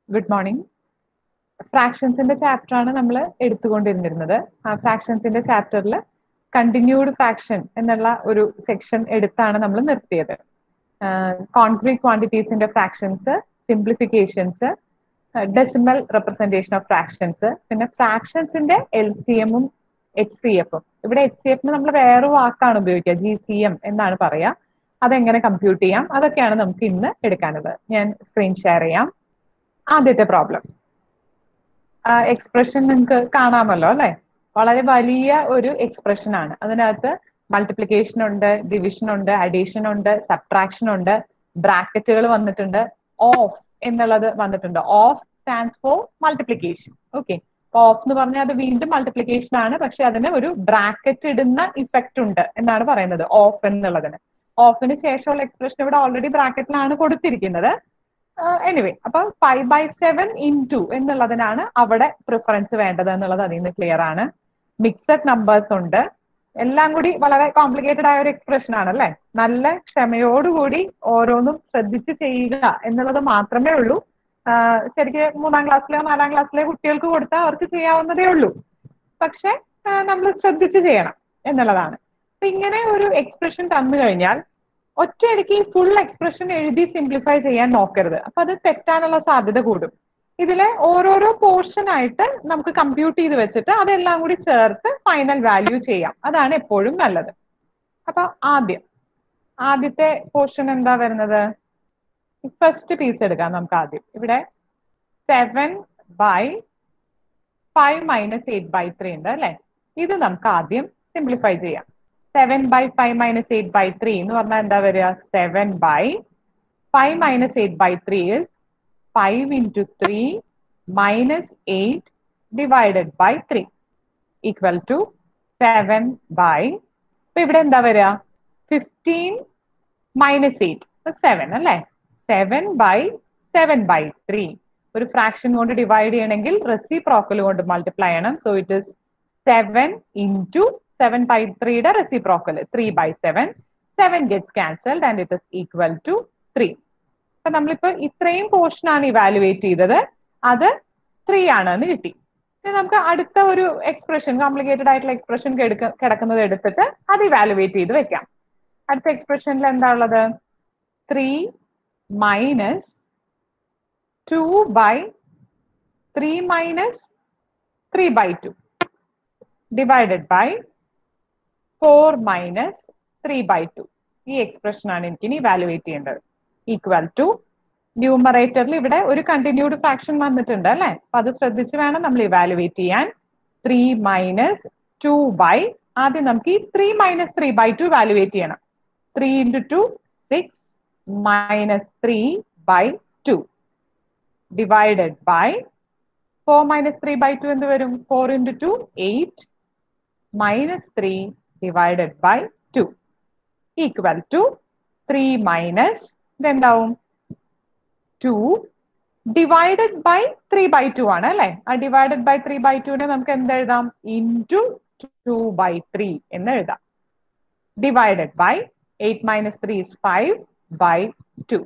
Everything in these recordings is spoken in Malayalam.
ഗുഡ് മോർണിംഗ് ഫ്രാക്ഷൻസിന്റെ ചാപ്റ്റർ ആണ് നമ്മൾ എടുത്തുകൊണ്ടിരുന്നിരുന്നത് ആ ഫ്രാക്ഷൻസിന്റെ ചാപ്റ്ററിൽ കണ്ടിന്യൂഡ് ഫ്രാക്ഷൻ എന്നുള്ള ഒരു സെക്ഷൻ എടുത്താണ് നമ്മൾ നിർത്തിയത് കോൺക്രീറ്റ് ക്വാണ്ടിറ്റീസിന്റെ fractions simplifications decimal representation of fractions പിന്നെ ഫ്രാക്ഷൻസിന്റെ എൽ സി എമ്മും എച്ച് സി എഫും ഇവിടെ എച്ച് സി എഫിന് നമ്മൾ വേറെ വാക്കാണ് ഉപയോഗിക്കുക ജി സി എം എന്നാണ് പറയാ അതെങ്ങനെ കമ്പ്യൂട്ട് ചെയ്യാം അതൊക്കെയാണ് നമുക്ക് ഇന്ന് എടുക്കാനുള്ളത് ഞാൻ സ്ക്രീൻ ഷെയർ ചെയ്യാം ആദ്യത്തെ പ്രോബ്ലം എക്സ്പ്രഷൻ നിങ്ങൾക്ക് കാണാമല്ലോ അല്ലെ വളരെ വലിയ ഒരു എക്സ്പ്രഷൻ ആണ് അതിനകത്ത് മൾട്ടിപ്ലിക്കേഷൻ ഉണ്ട് ഡിവിഷൻ ഉണ്ട് അഡീഷൻ ഉണ്ട് സബ്ട്രാക്ഷൻ ഉണ്ട് ബ്രാക്കറ്റുകൾ വന്നിട്ടുണ്ട് ഓഫ് എന്നുള്ളത് വന്നിട്ടുണ്ട് of stands for multiplication okay of എന്ന് പറഞ്ഞാൽ അത് വീണ്ടും മൾട്ടിപ്ലിക്കേഷൻ ആണ് പക്ഷെ അതിന് ഒരു ബ്രാക്കറ്റ് ഇടുന്ന ഇഫക്റ്റ് ഉണ്ട് എന്നാണ് പറയുന്നത് ഓഫ് എന്നുള്ളതിന് ഓഫിന് ശേഷമുള്ള എക്സ്പ്രഷൻ ഇവിടെ ഓൾറെഡി ബ്രാക്കറ്റിലാണ് കൊടുത്തിരിക്കുന്നത് എനിവേ അപ്പൊ five by seven into എന്നുള്ളതിനാണ് അവിടെ പ്രിഫറൻസ് വേണ്ടത് എന്നുള്ളത് അതിൽ നിന്ന് ക്ലിയർ ആണ് മിക്സഡ് നമ്പേഴ്സ് ഉണ്ട് എല്ലാം കൂടി വളരെ കോംപ്ലിക്കേറ്റഡ് ആയ ഒരു എക്സ്പ്രഷൻ ആണ് അല്ലെ നല്ല ക്ഷമയോടുകൂടി ഓരോന്നും ശ്രദ്ധിച്ച് ചെയ്യുക എന്നുള്ളത് മാത്രമേ ഉള്ളൂ ശരിക്കും മൂന്നാം ക്ലാസ്സിലെയോ നാലാം ക്ലാസ്സിലെയോ കുട്ടികൾക്ക് കൊടുത്താൽ അവർക്ക് ചെയ്യാവുന്നതേ ഉള്ളൂ പക്ഷെ നമ്മൾ ശ്രദ്ധിച്ച് ചെയ്യണം എന്നുള്ളതാണ് അപ്പൊ ഇങ്ങനെ ഒരു എക്സ്പ്രഷൻ തന്നു കഴിഞ്ഞാൽ ഒറ്റയടിക്ക് ഫുൾ എക്സ്പ്രഷൻ എഴുതി സിംപ്ലിഫൈ ചെയ്യാൻ നോക്കരുത് അപ്പൊ അത് തെറ്റാനുള്ള സാധ്യത കൂടും ഇതിലെ ഓരോരോ പോർഷൻ ആയിട്ട് നമുക്ക് കമ്പ്യൂട്ട് ചെയ്ത് വെച്ചിട്ട് അതെല്ലാം കൂടി ചേർത്ത് ഫൈനൽ വാല്യൂ ചെയ്യാം അതാണ് എപ്പോഴും നല്ലത് അപ്പൊ ആദ്യം ആദ്യത്തെ പോർഷൻ എന്താ വരുന്നത് ഫസ്റ്റ് പീസ് എടുക്കാം നമുക്ക് ആദ്യം ഇവിടെ seven by five minus eight by three ഉണ്ട് അല്ലെ ഇത് നമുക്ക് ആദ്യം സിംപ്ലിഫൈ ചെയ്യാം seven by five minus eight by three എന്ന് പറഞ്ഞാൽ എന്താ വരിക seven by five minus eight by three is five into three minus eight divided by three equal to seven by ഇപ്പൊ ഇവിടെ എന്താ വരിക ഫിഫ്റ്റീൻ മൈനസ് എയ്റ്റ് സെവൻ അല്ലേ seven by seven by three ഒരു ഫ്രാക്ഷൻ കൊണ്ട് ഡിവൈഡ് ചെയ്യണമെങ്കിൽ റെസിപ്രോക്കൽ കൊണ്ട് മൾട്ടിപ്ലൈ ചെയ്യണം so it is seven into seven by ത്രീയുടെ reciprocal three by seven seven gets cancelled and it is equal to three അപ്പൊ നമ്മളിപ്പോ ഇത്രയും പോർഷൻ ആണ് ഇവാലുവേറ്റ് ചെയ്തത് അത് ത്രീ ആണ് എന്ന് കിട്ടി നമുക്ക് അടുത്ത ഒരു എക്സ്പ്രഷൻ കോംപ്ലിക്കേറ്റഡ് ആയിട്ടുള്ള എക്സ്പ്രഷൻ കിടക്കുന്നത് എടുത്തിട്ട് അത് ഇവാലുവേറ്റ് ചെയ്ത് വെക്കാം അടുത്ത എക്സ്പ്രഷനിൽ എന്താ ഉള്ളത് three minus two by three minus three by two divided by four minus three by two ഈ എക്സ്പ്രഷൻ ആണ് എനിക്ക് ഇനി ഇവാലുവേറ്റ് ചെയ്യേണ്ടത് ഈക്വൽ ടു ന്യൂമറേറ്ററിൽ ഇവിടെ ഒരു കണ്ടിന്യൂഡ് ഫ്രാക്ഷൻ വന്നിട്ടുണ്ട് അല്ലെ അപ്പൊ അത് ശ്രദ്ധിച്ച് വേണം നമ്മൾ ഇവാലുവേറ്റ് ചെയ്യാൻ ത്രീ മൈനസ് ടു ബൈ ആദ്യം നമുക്ക് ഈ three minus three by two evaluate ചെയ്യണം three into two six minus three by two divided by four minus three by two എന്ത് വരും four into two eight minus three divided by two equal to three minus ഇതെന്താവും two divided by three by two ആണ് അല്ലെ ആ ഡിവൈഡഡ് ബൈ ത്രീ ബൈ ടുവിനെ നമുക്ക് എന്ത് എഴുതാം ഇൻറ്റു ടു ബൈ ത്രീ എന്ന് എഴുതാം divided by eight minus three is five by two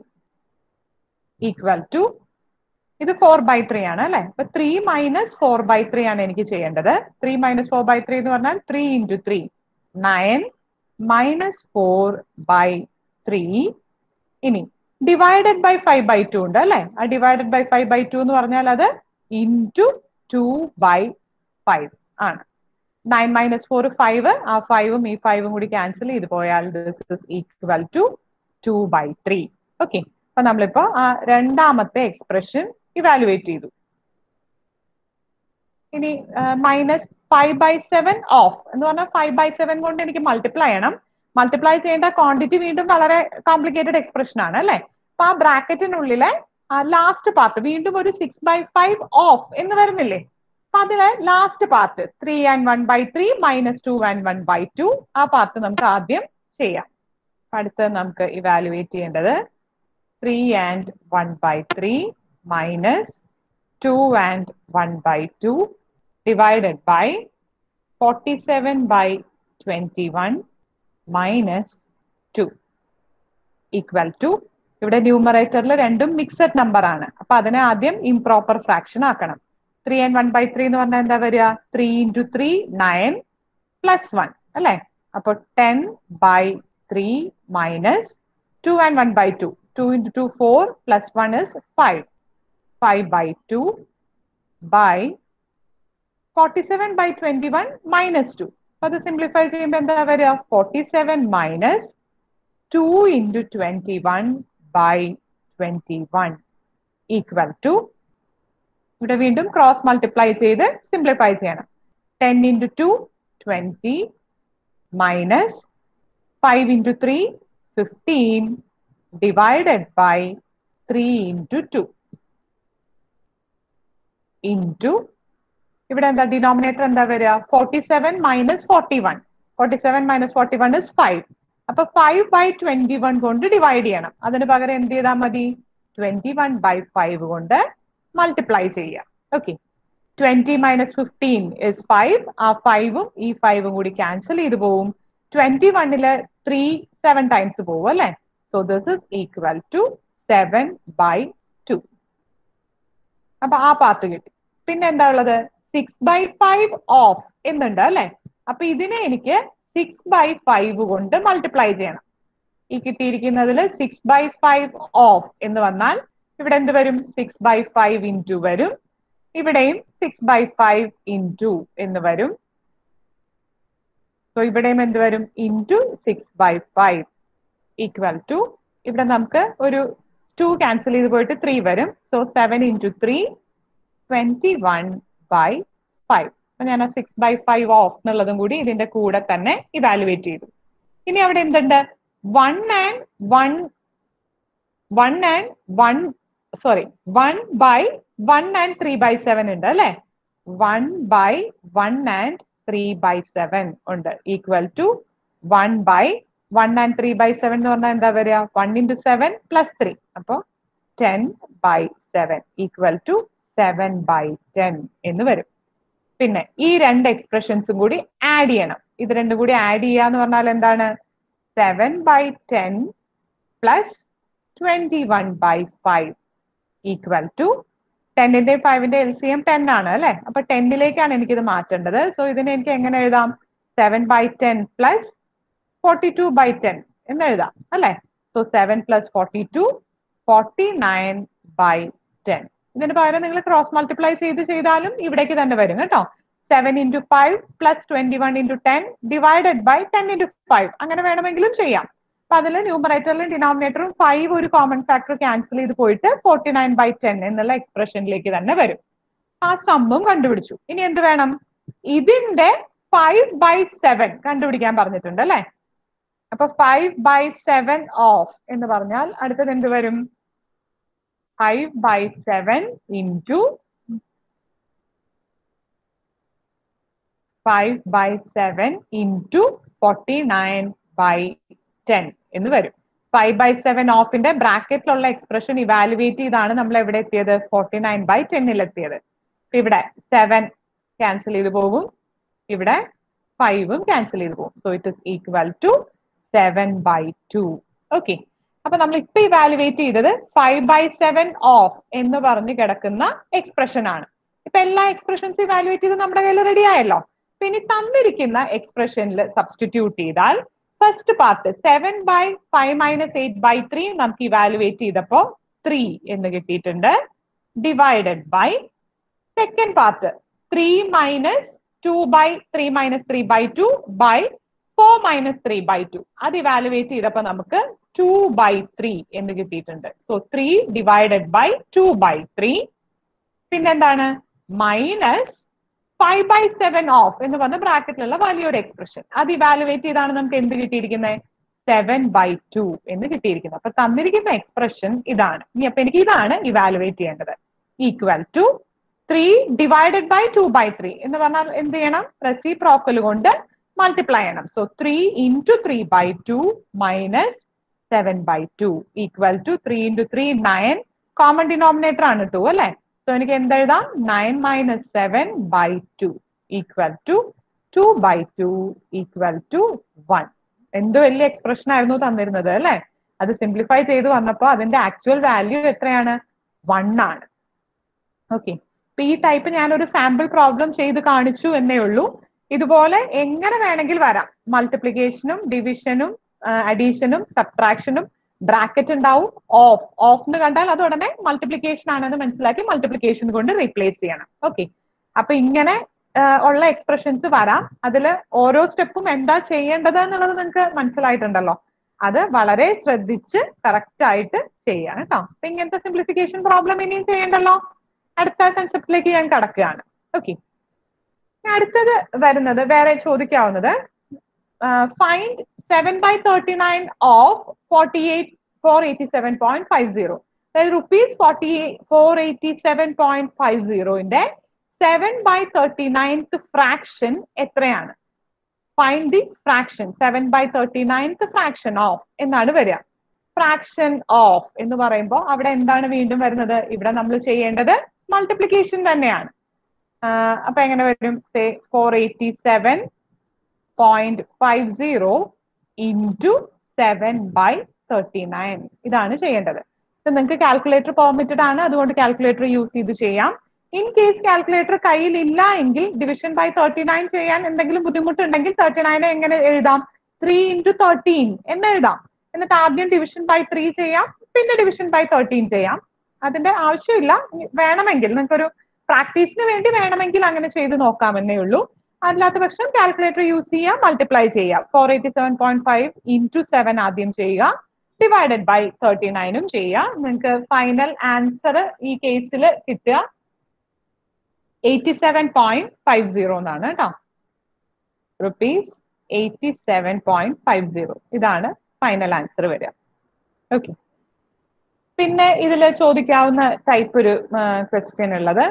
equal to ഇത് ഫോർ ബൈ ത്രീ ആണ് അല്ലെ അപ്പൊ three minus four by three ആണ് എനിക്ക് ചെയ്യേണ്ടത് three minus four by three എന്ന് പറഞ്ഞാൽ three into three nine minus four by three ഇനി divided by five by two ഉണ്ട് അല്ലെ ആ divided by five by two എന്ന് പറഞ്ഞാൽ അത് ഇൻറ്റു ടു ബൈ ഫൈവ് ആണ് നയൻ മൈനസ് ഫോർ ഫൈവ് ആ ഫൈവും ഈ ഫൈവും കൂടി ക്യാൻസൽ ചെയ്ത് പോയാൽ this is equal to two by three okay അപ്പൊ നമ്മളിപ്പോ ആ രണ്ടാമത്തെ എക്സ്പ്രഷൻ ഇവാലുവേറ്റ് ചെയ്തു ഇനി minus five by seven of എന്ന് പറഞ്ഞാൽ ഫൈവ് ബൈ സെവൻ കൊണ്ട് എനിക്ക് മൾട്ടിപ്ലൈ ചെയ്യണം മൾട്ടിപ്ലൈ ചെയ്യേണ്ട ക്വാണ്ടിറ്റി വീണ്ടും വളരെ കോംപ്ലിക്കേറ്റഡ് എക്സ്പ്രഷൻ ആണ് അല്ലെ അപ്പൊ ആ ബ്രാക്കറ്റിനുള്ളിലെ ലാസ്റ്റ് പാർട്ട് വീണ്ടും ഒരു സിക്സ് ബൈ ഫൈവ് ഓഫ് എന്ന് വരുന്നില്ലേ അപ്പൊ അതിലെ last part three and one by three minus two and one by two ആ പാർട്ട് നമുക്ക് ആദ്യം ചെയ്യാം അടുത്തത് നമുക്ക് ഇവാലുവേറ്റ് ചെയ്യേണ്ടത് three and one by three minus two and one by two divided by forty seven by twenty one minus two equal to ഇവിടെ ന്യൂമറേറ്ററിൽ രണ്ടും മിക്സഡ് നമ്പർ ആണ് അപ്പൊ അതിനെ ആദ്യം ഇംപ്രോപ്പർ ഫ്രാക്ഷൻ ആക്കണം three and one by three എന്ന് പറഞ്ഞാൽ എന്താ വരിക three into three nine plus one അല്ലെ അപ്പൊ ten by three minus two and one by two two into two four plus one is five five by two by forty seven by twenty one minus two അപ്പൊ അത് സിംപ്ലിഫൈ ചെയ്യുമ്പോൾ എന്താ വരിക forty seven minus two into twenty one by twenty one equal to ഇവിടെ വീണ്ടും ക്രോസ് മൾട്ടിപ്ലൈ ചെയ്ത് സിംപ്ലിഫൈ ചെയ്യണം ten into two twenty minus five into three fifteen divided by three into two into ഇവിടെ എന്താ ഡിനോമിനേറ്റർ എന്താ വരിക forty seven minus forty one forty seven minus forty one is five അപ്പൊ ഫൈവ് ബൈ ട്വന്റി വൺ കൊണ്ട് ഡിവൈഡ് ചെയ്യണം അതിന് പകരം എന്ത് ചെയ്താൽ മതി ട്വന്റി വൺ ബൈ ഫൈവ് കൊണ്ട് മൾട്ടിപ്ലൈ ചെയ്യുക okay twenty minus fifteen is five ആ ഫൈവും ഈ ഫൈവും കൂടി ക്യാൻസൽ ചെയ്ത് പോവും ട്വന്റി വണ്ണില് ത്രീ സെവൻ ടൈംസ് പോവും അല്ലെ so this is equal to seven by to അപ്പൊ ആ പാർട്ട് കിട്ടി പിന്നെ എന്താ ഉള്ളത് സിക്സ് ബൈ ഫൈവ് ഓഫ് എന്നുണ്ട് അല്ലെ അപ്പൊ ഇതിനെ എനിക്ക് സിക്സ് ബൈ ഫൈവ് കൊണ്ട് മൾട്ടിപ്ലൈ ചെയ്യണം ഈ കിട്ടിയിരിക്കുന്നതിൽ സിക്സ് ബൈ ഫൈവ് ഓഫ് എന്ന് വന്നാൽ ഇവിടെ എന്ത് വരും സിക്സ് ബൈ ഫൈവ് ഇൻറ്റു വരും ഇവിടെയും സിക്സ് ബൈ ഫൈവ് ഇൻറ്റു എന്ന് വരും സോ ഇവിടെയും എന്ത് വരും into six by five equal to ഇവിടെ നമുക്ക് ഒരു ടു ക്യാൻസൽ ചെയ്ത് പോയിട്ട് ത്രീ വരും so seven into three twenty one by five അപ്പൊ ഞാൻ ആ സിക്സ് ബൈ ഫൈവ് ഓഫ് എന്നുള്ളതും കൂടി ഇതിന്റെ കൂടെ തന്നെ ഇവാലുവേറ്റ് ചെയ്തു ഇനി അവിടെ എന്തുണ്ട് one and one one and one sorry one by one and three by seven ഉണ്ട് അല്ലെ one by one and three by seven ഉണ്ട് equal to one by one and three by seven എന്ന് പറഞ്ഞാൽ എന്താ വരിക one into seven plus three അപ്പൊ ten by seven equal to seven by ten എന്ന് വരും പിന്നെ ഈ രണ്ട് എക്സ്പ്രഷൻസും കൂടി ആഡ് ചെയ്യണം ഇത് രണ്ടും കൂടി ആഡ് ചെയ്യുക എന്ന് പറഞ്ഞാൽ എന്താണ് seven by ten plus twenty one by five equal to ടെന്നിന്റെ ഫൈവിന്റെ എൽ സി എം ടെൻ ആണ് അല്ലെ അപ്പൊ ടെന്നിലേക്കാണ് എനിക്കിത് മാറ്റേണ്ടത് സോ ഇതിനെ എനിക്ക് എങ്ങനെ എഴുതാം seven by ten plus forty two by ten എന്ന് എഴുതാം അല്ലെ so seven plus forty two forty nine by ten ഇതിന് പകരം നിങ്ങൾ ക്രോസ് മൾട്ടിപ്ലൈ ചെയ്ത് ചെയ്താലും ഇവിടേക്ക് തന്നെ വരും കേട്ടോ seven into five plus twenty one into ten divided by ten into five അങ്ങനെ വേണമെങ്കിലും ചെയ്യാം അപ്പൊ അതിൽ ന്യൂമറേറ്ററിലും ഡിനോമിനേറ്ററും ഫൈവ് ഒരു കോമൺ ഫാക്ടർ ക്യാൻസൽ ചെയ്ത് പോയിട്ട് ഫോർട്ടി നയൻ ബൈ ടെൻ എന്നുള്ള എക്സ്പ്രഷനിലേക്ക് തന്നെ വരും ആ സമ്മും കണ്ടുപിടിച്ചു ഇനി എന്ത് വേണം ഇതിന്റെ ഫൈവ് ബൈ സെവൻ കണ്ടുപിടിക്കാൻ പറഞ്ഞിട്ടുണ്ട് അല്ലെ അപ്പൊ ഫൈവ് ബൈ സെവൻ ഓഫ് എന്ന് പറഞ്ഞാൽ അടുത്തത് എന്ത് വരും five by seven into five by seven into forty nine by ten എന്ന് വരും ഫൈവ് ബൈ സെവൻ ഓഫിന്റെ ബ്രാക്കറ്റിലുള്ള എക്സ്പ്രഷൻ ഇവാലുവേറ്റ് ചെയ്താണ് നമ്മൾ എവിടെ എത്തിയത് ഫോർട്ടി നയൻ ബൈ ടെന്നിൽ എത്തിയത് ഇവിടെ സെവൻ ക്യാൻസൽ ചെയ്ത് പോകും ഇവിടെ ഫൈവും ക്യാൻസൽ ചെയ്ത് പോകും so it is equal to seven by two okay അപ്പൊ നമ്മൾ ഇപ്പൊ ഇവാലുവേറ്റ് ചെയ്തത് ഫൈവ് ബൈ സെവൻ ഓഫ് എന്ന് പറഞ്ഞ് കിടക്കുന്ന എക്സ്പ്രഷൻ ആണ് ഇപ്പൊ എല്ലാ എക്സ്പ്രഷൻസും ഇവാലുവേറ്റ് ചെയ്ത് നമ്മുടെ കയ്യിൽ റെഡി ആയല്ലോ അപ്പൊ ഇനി തന്നിരിക്കുന്ന എക്സ്പ്രഷനിൽ സബ്സ്റ്റിറ്റ്യൂട്ട് ചെയ്താൽ first part seven by five minus eight by three നമുക്ക് ഇവാലുവേറ്റ് ചെയ്തപ്പോ ത്രീ എന്ന് കിട്ടിയിട്ടുണ്ട് divided by second part three minus two by three minus three by two by four minus three by two അത് ഇവാലുവേറ്റ് ചെയ്തപ്പോ നമുക്ക് ടു ബൈ ത്രീ എന്ന് കിട്ടിയിട്ടുണ്ട് so three divided by two by three പിന്നെന്താണ് minus five by seven of എന്ന് പറഞ്ഞ ബ്രാക്കറ്റിലുള്ള വലിയൊരു എക്സ്പ്രഷൻ അത് ഇവാലുവേറ്റ് ചെയ്താണ് നമുക്ക് എന്ത് കിട്ടിയിരിക്കുന്നത് സെവൻ ബൈ ടു എന്ന് കിട്ടിയിരിക്കുന്നത് അപ്പൊ തന്നിരിക്കുന്ന എക്സ്പ്രഷൻ ഇതാണ് ഇനി അപ്പൊ എനിക്ക് ഇതാണ് ഇവാലുവേറ്റ് ചെയ്യേണ്ടത് equal to three divided by two by three എന്ന് പറഞ്ഞാൽ എന്ത് ചെയ്യണം റെസിപ്രോക്കൽ കൊണ്ട് മൾട്ടിപ്ലൈ ചെയ്യണം so three into three by two minus seven by two equal to three into three nine common denominator ആണ് ടു അല്ലെ സോ എനിക്ക് എന്തെഴുതാം nine minus seven by two equal to two by two equal to one എന്ത് വലിയ എക്സ്പ്രഷൻ ആയിരുന്നു തന്നിരുന്നത് അല്ലെ അത് സിംപ്ലിഫൈ ചെയ്ത് വന്നപ്പോൾ അതിന്റെ ആക്ച്വൽ വാല്യൂ എത്രയാണ് വൺ ആണ് ഓക്കെ അപ്പൊ ഈ ടൈപ്പ് ഞാൻ ഒരു സാമ്പിൾ പ്രോബ്ലം ചെയ്ത് കാണിച്ചു എന്നേ ഉള്ളൂ ഇതുപോലെ എങ്ങനെ വേണമെങ്കിൽ വരാം മൾട്ടിപ്ലിക്കേഷനും ഡിവിഷനും അഡീഷനും സബ്ട്രാക്ഷനും ബ്രാക്കറ്റ് ഉണ്ടാവും ഓഫ് ഓഫ് എന്ന് കണ്ടാൽ അത് ഉടനെ മൾട്ടിപ്ലിക്കേഷൻ ആണെന്ന് മനസ്സിലാക്കി മൾട്ടിപ്ലിക്കേഷൻ കൊണ്ട് റീപ്ലേസ് ചെയ്യണം ഓക്കെ അപ്പൊ ഇങ്ങനെ ഉള്ള എക്സ്പ്രഷൻസ് വരാം അതിൽ ഓരോ സ്റ്റെപ്പും എന്താ ചെയ്യേണ്ടത് എന്നുള്ളത് നിങ്ങൾക്ക് മനസ്സിലായിട്ടുണ്ടല്ലോ അത് വളരെ ശ്രദ്ധിച്ച് കറക്റ്റ് ആയിട്ട് ചെയ്യാം കേട്ടോ അപ്പൊ ഇങ്ങനത്തെ സിംപ്ലിഫിക്കേഷൻ പ്രോബ്ലം ഇനിയും ചെയ്യണ്ടല്ലോ അടുത്ത കൺസെപ്റ്റിലേക്ക് ഞാൻ കടക്കുകയാണ് ഓക്കെ അടുത്തത് വരുന്നത് വേറെ ചോദിക്കാവുന്നത് find seven by thirty nine of forty eight four eighty seven point five zero അതായത് rupees forty four eighty seven point five സീറോന്റെ seven by thirty ninth fraction എത്രയാണ് find the fraction seven by thirty ninth fraction of എന്നാണ് വരിക ഫ്രാക്ഷൻ ഓഫ് എന്ന് പറയുമ്പോൾ അവിടെ എന്താണ് വീണ്ടും വരുന്നത് ഇവിടെ നമ്മൾ ചെയ്യേണ്ടത് മൾട്ടിപ്ലിക്കേഷൻ തന്നെയാണ് അപ്പൊ എങ്ങനെ വരും say four eighty seven point five zero into seven by thirty nine ഇതാണ് ചെയ്യേണ്ടത് ഇത് നിങ്ങൾക്ക് കാൽക്കുലേറ്റർ പെർമിറ്റഡ് ആണ് അതുകൊണ്ട് കാൽക്കുലേറ്റർ യൂസ് ചെയ്ത് ചെയ്യാം ഇൻ കേസ് കാൽക്കുലേറ്റർ കയ്യിൽ ഇല്ല എങ്കിൽ ഡിവിഷൻ ബൈ തേർട്ടി നയൻ ചെയ്യാൻ എന്തെങ്കിലും ബുദ്ധിമുട്ടുണ്ടെങ്കിൽ തേർട്ടി നയൻ എങ്ങനെ എഴുതാം ത്രീ ഇൻറ്റു തേർട്ടീൻ എന്ന് എഴുതാം എന്നിട്ട് ആദ്യം ഡിവിഷൻ ബൈ ത്രീ ചെയ്യാം പിന്നെ ഡിവിഷൻ ബൈ തേർട്ടീൻ ചെയ്യാം അതിന്റെ ആവശ്യമില്ല വേണമെങ്കിൽ നിങ്ങൾക്കൊരു പ്രാക്ടീസിന് വേണ്ടി വേണമെങ്കിൽ അങ്ങനെ ചെയ്ത് നോക്കാമെന്നേ ഉള്ളൂ അല്ലാത്ത പക്ഷം കാൽക്കുലേറ്റർ യൂസ് ചെയ്യാം മൾട്ടിപ്ലൈ ചെയ്യാം four eighty seven point five into seven ആദ്യം ചെയ്യുക ഡിവൈഡഡ് ബൈ തേർട്ടി നയനും ചെയ്യുക നിങ്ങൾക്ക് ഫൈനൽ ആൻസർ ഈ കേസിൽ കിട്ടുക eighty seven point five zero എന്നാണ് കേട്ടോ rupees eighty seven point five zero ഇതാണ് ഫൈനൽ ആൻസർ വരിക ഓക്കെ പിന്നെ ഇതിൽ ചോദിക്കാവുന്ന ടൈപ്പ് ഒരു ക്വസ്റ്റ്യൻ ഉള്ളത്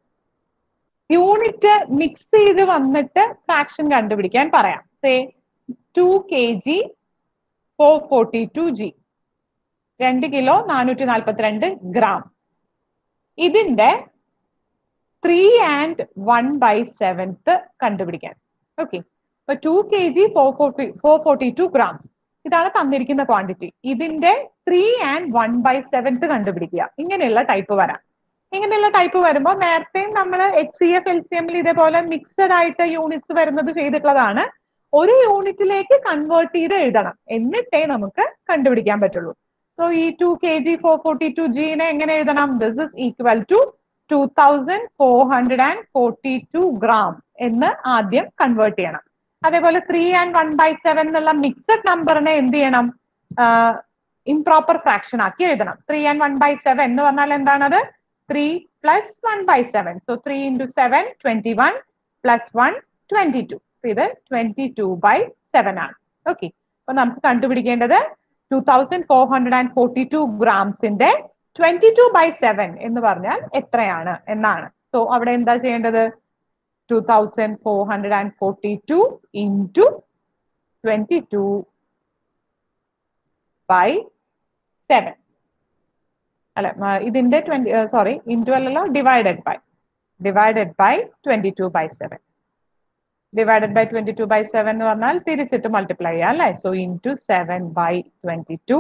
യൂണിറ്റ് മിക്സ് ചെയ്ത് വന്നിട്ട് ഫ്രാക്ഷൻ കണ്ടുപിടിക്കാൻ പറയാം say two K G four forty two G രണ്ട് കിലോ നാനൂറ്റി നാൽപ്പത്തിരണ്ട് ഗ്രാം ഇതിന്റെ three and one by seventh കണ്ടുപിടിക്കാൻ ഓക്കെ അപ്പൊ two K G four forty four forty two grams ഇതാണ് തന്നിരിക്കുന്ന ക്വാണ്ടിറ്റി ഇതിന്റെ three and one by seventh കണ്ടുപിടിക്കുക ഇങ്ങനെയുള്ള ടൈപ്പ് വരാം ഇങ്ങനെയുള്ള ടൈപ്പ് വരുമ്പോൾ നേരത്തെയും നമ്മൾ H C F L C എമ്മിൽ ഇതേപോലെ മിക്സഡ് ആയിട്ട് യൂണിറ്റ്സ് വരുന്നത് ചെയ്തിട്ടുള്ളതാണ് ഒരു യൂണിറ്റിലേക്ക് കൺവേർട്ട് ചെയ്ത് എഴുതണം എന്നിട്ടേ നമുക്ക് കണ്ടുപിടിക്കാൻ പറ്റുള്ളൂ സോ ഈ two K G four forty two ജിനെ എങ്ങനെ എഴുതണം this is equal to two thousand four hundred and forty two gram എന്ന് ആദ്യം കൺവേർട്ട് ചെയ്യണം അതേപോലെ three and one by seven എന്നുള്ള മിക്സഡ് നമ്പറിനെ എന്ത് ചെയ്യണം ഇംപ്രോപ്പർ ഫ്രാക്ഷൻ ആക്കി എഴുതണം three and one by seven എന്ന് പറഞ്ഞാൽ എന്താണത് three plus one by seven so three into seven twenty one plus one twenty two ഇത് ട്വന്റി ടു ബൈ സെവൻ ആണ് ഓക്കെ അപ്പൊ നമുക്ക് കണ്ടുപിടിക്കേണ്ടത് two thousand four hundred and forty two ഗ്രാംസിന്റെ ട്വന്റി ടു ബൈ സെവൻ എന്ന് പറഞ്ഞാൽ എത്രയാണ് എന്നാണ് സോ അവിടെ എന്താ ചെയ്യേണ്ടത് two thousand four hundred and forty two into twenty two by seven അല്ല ഇതിന്റെ ട്വന്റി സോറി ഇൻറ്റു അല്ലല്ലോ divided by divided by twenty two by seven divided by twenty two by seven എന്ന് പറഞ്ഞാൽ തിരിച്ചിട്ട് മൾട്ടിപ്ലൈ ചെയ്യാം അല്ലേ so into seven by twenty to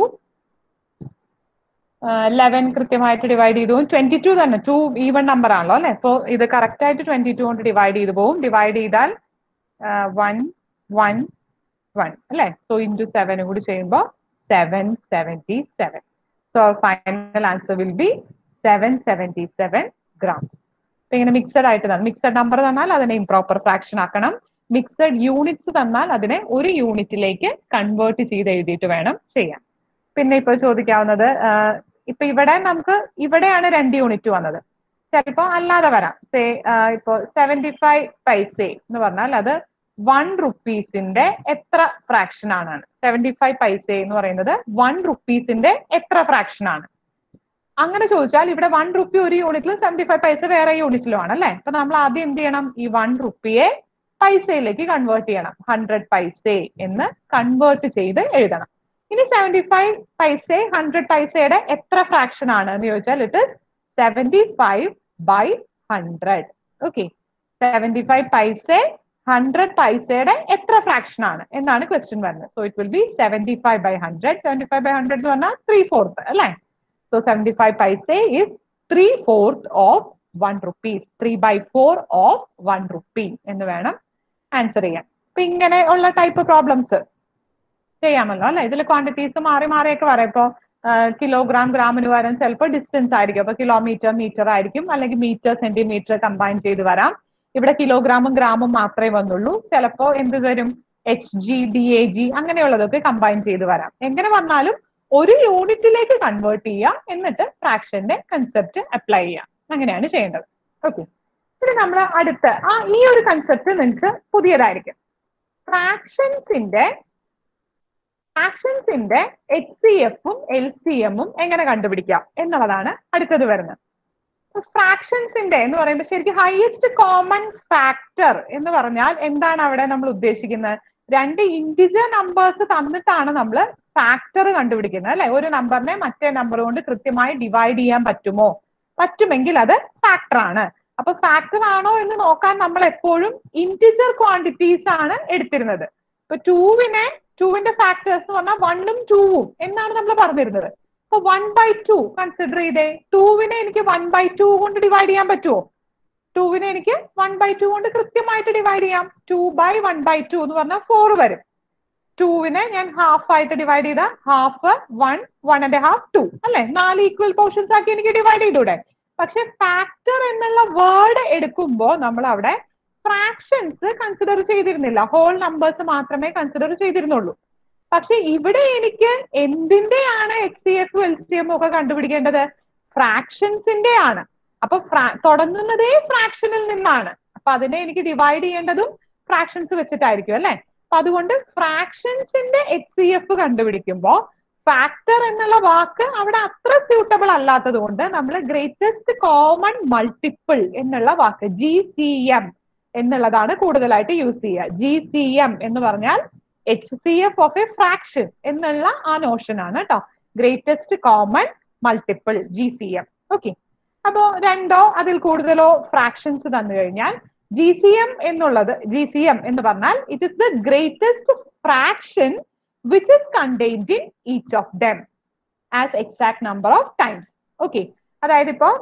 eleven കൃത്യമായിട്ട് ഡിവൈഡ് ചെയ്തു ട്വന്റി ടു തന്നെ ടു ഈവൺ നമ്പർ ആണല്ലോ അല്ലെ അപ്പോൾ ഇത് കറക്റ്റ് ആയിട്ട് ട്വന്റി ടു കൊണ്ട് ഡിവൈഡ് ചെയ്ത് പോകും ഡിവൈഡ് ചെയ്താൽ വൺ വൺ വൺ അല്ലെ സോ ഇൻറ്റു സെവനും കൂടി ചെയ്യുമ്പോൾ seven seventy seven so final answer will be seven seventy seven grams അപ്പൊ ഇങ്ങനെ മിക്സഡ് ആയിട്ട് തന്നെ മിക്സഡ് നമ്പർ തന്നാൽ അതിനെ ഇംപ്രോപ്പർ ഫ്രാക്ഷൻ ആക്കണം മിക്സഡ് യൂണിറ്റ്സ് തന്നാൽ അതിനെ ഒരു യൂണിറ്റിലേക്ക് കൺവേർട്ട് ചെയ്ത് എഴുതിയിട്ട് വേണം ചെയ്യാൻ പിന്നെ ഇപ്പൊ ചോദിക്കാവുന്നത് ഇപ്പൊ ഇവിടെ നമുക്ക് ഇവിടെയാണ് രണ്ട് യൂണിറ്റ് വന്നത് ചിലപ്പോ അല്ലാതെ വരാം സേ ഇപ്പോ സെവന്റി ഫൈവ് പൈസ എന്ന് പറഞ്ഞാൽ അത് വൺ റുപ്പീസിന്റെ എത്ര ഫ്രാക്ഷൻ ആണ് സെവന്റി ഫൈവ് പൈസ എന്ന് പറയുന്നത് വൺ റുപ്പീസിന്റെ എത്ര ഫ്രാക്ഷൻ ആണ് അങ്ങനെ ചോദിച്ചാൽ ഇവിടെ വൺ റുപ്പി ഒരു യൂണിറ്റിലും സെവന്റി ഫൈവ് പൈസ വേറെ യൂണിറ്റിലും ആണ് അല്ലെ അപ്പൊ നമ്മൾ ആദ്യം എന്ത് ചെയ്യണം ഈ വൺ റുപ്പിയെ പൈസയിലേക്ക് കൺവേർട്ട് ചെയ്യണം ഹൺഡ്രഡ് പൈസ എന്ന് കൺവേർട്ട് ചെയ്ത് എഴുതണം ഇനി സെവന്റി ഫൈവ് പൈസ ഹൺഡ്രഡ് പൈസയുടെ എത്ര ഫ്രാക്ഷൻ ആണ് എന്ന് ചോദിച്ചാൽ it is seventy five by hundred okay seventy five paisa hundred പൈസയുടെ എത്ര ഫ്രാക്ഷൻ ആണ് എന്നാണ് ക്വസ്റ്റ്യൻ വരുന്നത് so it will be seventy five by hundred seventy five by hundred എന്ന് പറഞ്ഞാൽ ത്രീ ഫോർത്ത് അല്ലേ so seventy five paisa is three fourth of one rupees three by four of one rupee എന്ന് വേണം ആൻസർ ചെയ്യാൻ അപ്പൊ ഇങ്ങനെ ഉള്ള ടൈപ്പ് പ്രോബ്ലംസ് ചെയ്യാമല്ലോ അല്ലെ ഇതിൽ ക്വാണ്ടിറ്റീസ് മാറി മാറിയൊക്കെ പറയാം ഇപ്പൊ കിലോഗ്രാം ഗ്രാമിന് വരാൻ ചിലപ്പോൾ ഡിസ്റ്റൻസ് ആയിരിക്കും അപ്പൊ കിലോമീറ്റർ മീറ്റർ ആയിരിക്കും അല്ലെങ്കിൽ മീറ്റർ സെന്റിമീറ്റർ കമ്പൈൻ ചെയ്ത് വരാം ഇവിടെ കിലോഗ്രാമും ഗ്രാമും മാത്രമേ വന്നുള്ളൂ ചിലപ്പോ എന്ത് വരും H G D A G അങ്ങനെയുള്ളതൊക്കെ കമ്പൈൻ ചെയ്ത് വരാം എങ്ങനെ വന്നാലും ഒരു യൂണിറ്റിലേക്ക് കൺവേർട്ട് ചെയ്യുക എന്നിട്ട് ഫ്രാക്ഷന്റെ കൺസെപ്റ്റ് അപ്ലൈ ചെയ്യുക അങ്ങനെയാണ് ചെയ്യേണ്ടത് ഓക്കെ ഇനി നമ്മൾ അടുത്ത ആ ഈ ഒരു കൺസെപ്റ്റ് നിങ്ങൾക്ക് പുതിയതായിരിക്കും ഫ്രാക്ഷൻസിന്റെ ഫ്രാക്ഷൻസിന്റെ എച്ച് സി എഫും എൽ സി എമ്മും എങ്ങനെ കണ്ടുപിടിക്കാം എന്നുള്ളതാണ് അടുത്തത് വരുന്നത് ഫ്രാക്ഷൻസിന്റെ എന്ന് പറയുമ്പോൾ ശരിക്കും ഹയസ്റ്റ് കോമൺ ഫാക്ടർ എന്ന് പറഞ്ഞാൽ എന്താണ് അവിടെ നമ്മൾ ഉദ്ദേശിക്കുന്നത് രണ്ട് ഇൻഡിജർ നമ്പേഴ്സ് തന്നിട്ടാണ് നമ്മൾ ഫാക്ടർ കണ്ടുപിടിക്കുന്നത് അല്ലെ ഒരു നമ്പറിനെ മറ്റേ നമ്പർ കൊണ്ട് കൃത്യമായി ഡിവൈഡ് ചെയ്യാൻ പറ്റുമോ പറ്റുമെങ്കിൽ അത് ഫാക്ടർ ആണ് അപ്പൊ ഫാക്ടർ ആണോ എന്ന് നോക്കാൻ നമ്മൾ എപ്പോഴും ഇൻഡിജർ ക്വാണ്ടിറ്റീസ് ആണ് എടുത്തിരുന്നത് ഇപ്പൊ ടൂവിനെ ടൂവിന്റെ ഫാക്ടേഴ്സ് എന്ന് പറഞ്ഞാൽ വണ്ണും ടൂവും എന്നാണ് നമ്മൾ പറഞ്ഞിരുന്നത് അപ്പൊ വൺ ബൈ ടു കൺസിഡർ ചെയ്തേ ടൂവിനെ എനിക്ക് വൺ ബൈ ടു കൊണ്ട് ഡിവൈഡ് ചെയ്യാൻ പറ്റുമോ ടൂവിനെ എനിക്ക് വൺ ബൈ ടു കൊണ്ട് കൃത്യമായിട്ട് ഡിവൈഡ് ചെയ്യാം two by one by two എന്ന് പറഞ്ഞാൽ ഫോർ വരും ടൂവിനെ ഞാൻ ഹാഫ് ആയിട്ട് ഡിവൈഡ് ചെയ്ത half one one and half two അല്ലെ നാല് ഈക്വൽ പോർഷൻസ് ആക്കി എനിക്ക് ഡിവൈഡ് ചെയ്തൂടെ പക്ഷെ ഫാക്ടർ എന്നുള്ള വേർഡ് എടുക്കുമ്പോൾ നമ്മൾ അവിടെ ഫ്രാക്ഷൻസ് കൺസിഡർ ചെയ്തിരുന്നില്ല ഹോൾ നമ്പേഴ്സ് മാത്രമേ കൺസിഡർ ചെയ്തിരുന്നുള്ളൂ പക്ഷെ ഇവിടെ എനിക്ക് എന്തിന്റെയാണ് H C F L C M ഒക്കെ കണ്ടുപിടിക്കേണ്ടത് ഫ്രാക്ഷൻസിന്റെ ആണ് അപ്പൊ തുടങ്ങുന്നതേ ഫ്രാക്ഷനിൽ നിന്നാണ് അപ്പൊ അതിനെ എനിക്ക് ഡിവൈഡ് ചെയ്യേണ്ടതും ഫ്രാക്ഷൻസ് വെച്ചിട്ടായിരിക്കും അല്ലെ അപ്പൊ അതുകൊണ്ട് ഫ്രാക്ഷൻസിന്റെ എച്ച് സി എഫ് കണ്ടുപിടിക്കുമ്പോൾ ഫാക്ടർ എന്നുള്ള വാക്ക് അവിടെ അത്ര സ്യൂട്ടബിൾ അല്ലാത്തത് കൊണ്ട് നമ്മൾ ഗ്രേറ്റസ്റ്റ് കോമൺ മൾട്ടിപ്പിൾ എന്നുള്ള വാക്ക് ജി സി എം എന്നുള്ളതാണ് കൂടുതലായിട്ട് യൂസ് ചെയ്യുക ജി സി എം എന്ന് പറഞ്ഞാൽ H C F of a fraction എന്നുള്ള ആ നോഷൻ ആണ് കേട്ടോ greatest common multiple G C M okay അപ്പോ രണ്ടോ അതിൽ കൂടുതലോ ഫ്രാക്ഷൻസ് തന്നു കഴിഞ്ഞാൽ ജി സി എം എന്നുള്ളത് ജി സി എം എന്ന് പറഞ്ഞാൽ it is the greatest fraction which is contained in each of them as exact number of times okay അതായത് ഇപ്പോ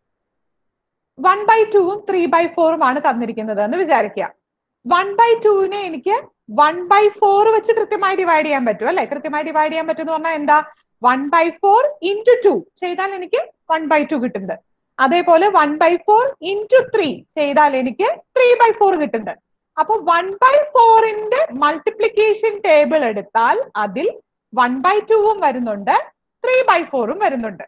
വൺ ബൈ ടൂവും ത്രീ ബൈ ഫോറും ആണ് തന്നിരിക്കുന്നത് എന്ന് വിചാരിക്കുക വൺ ബൈ ടുവിനെ എനിക്ക് വൺ ബൈ ഫോർ വെച്ച് കൃത്യമായി ഡിവൈഡ് ചെയ്യാൻ പറ്റും അല്ലെ കൃത്യമായി ഡിവൈഡ് ചെയ്യാൻ പറ്റും എന്ന് പറഞ്ഞാൽ എന്താ one by four into two ചെയ്താൽ എനിക്ക് വൺ ബൈ ടു കിട്ടുന്നുണ്ട് അതേപോലെ one by four into three ചെയ്താൽ എനിക്ക് ത്രീ ബൈ ഫോർ കിട്ടുന്നുണ്ട് അപ്പൊ വൺ ബൈ ഫോറിന്റെ മൾട്ടിപ്ലിക്കേഷൻ ടേബിൾ എടുത്താൽ അതിൽ വൺ ബൈ ടുവും വരുന്നുണ്ട് ത്രീ ബൈ ഫോറും വരുന്നുണ്ട്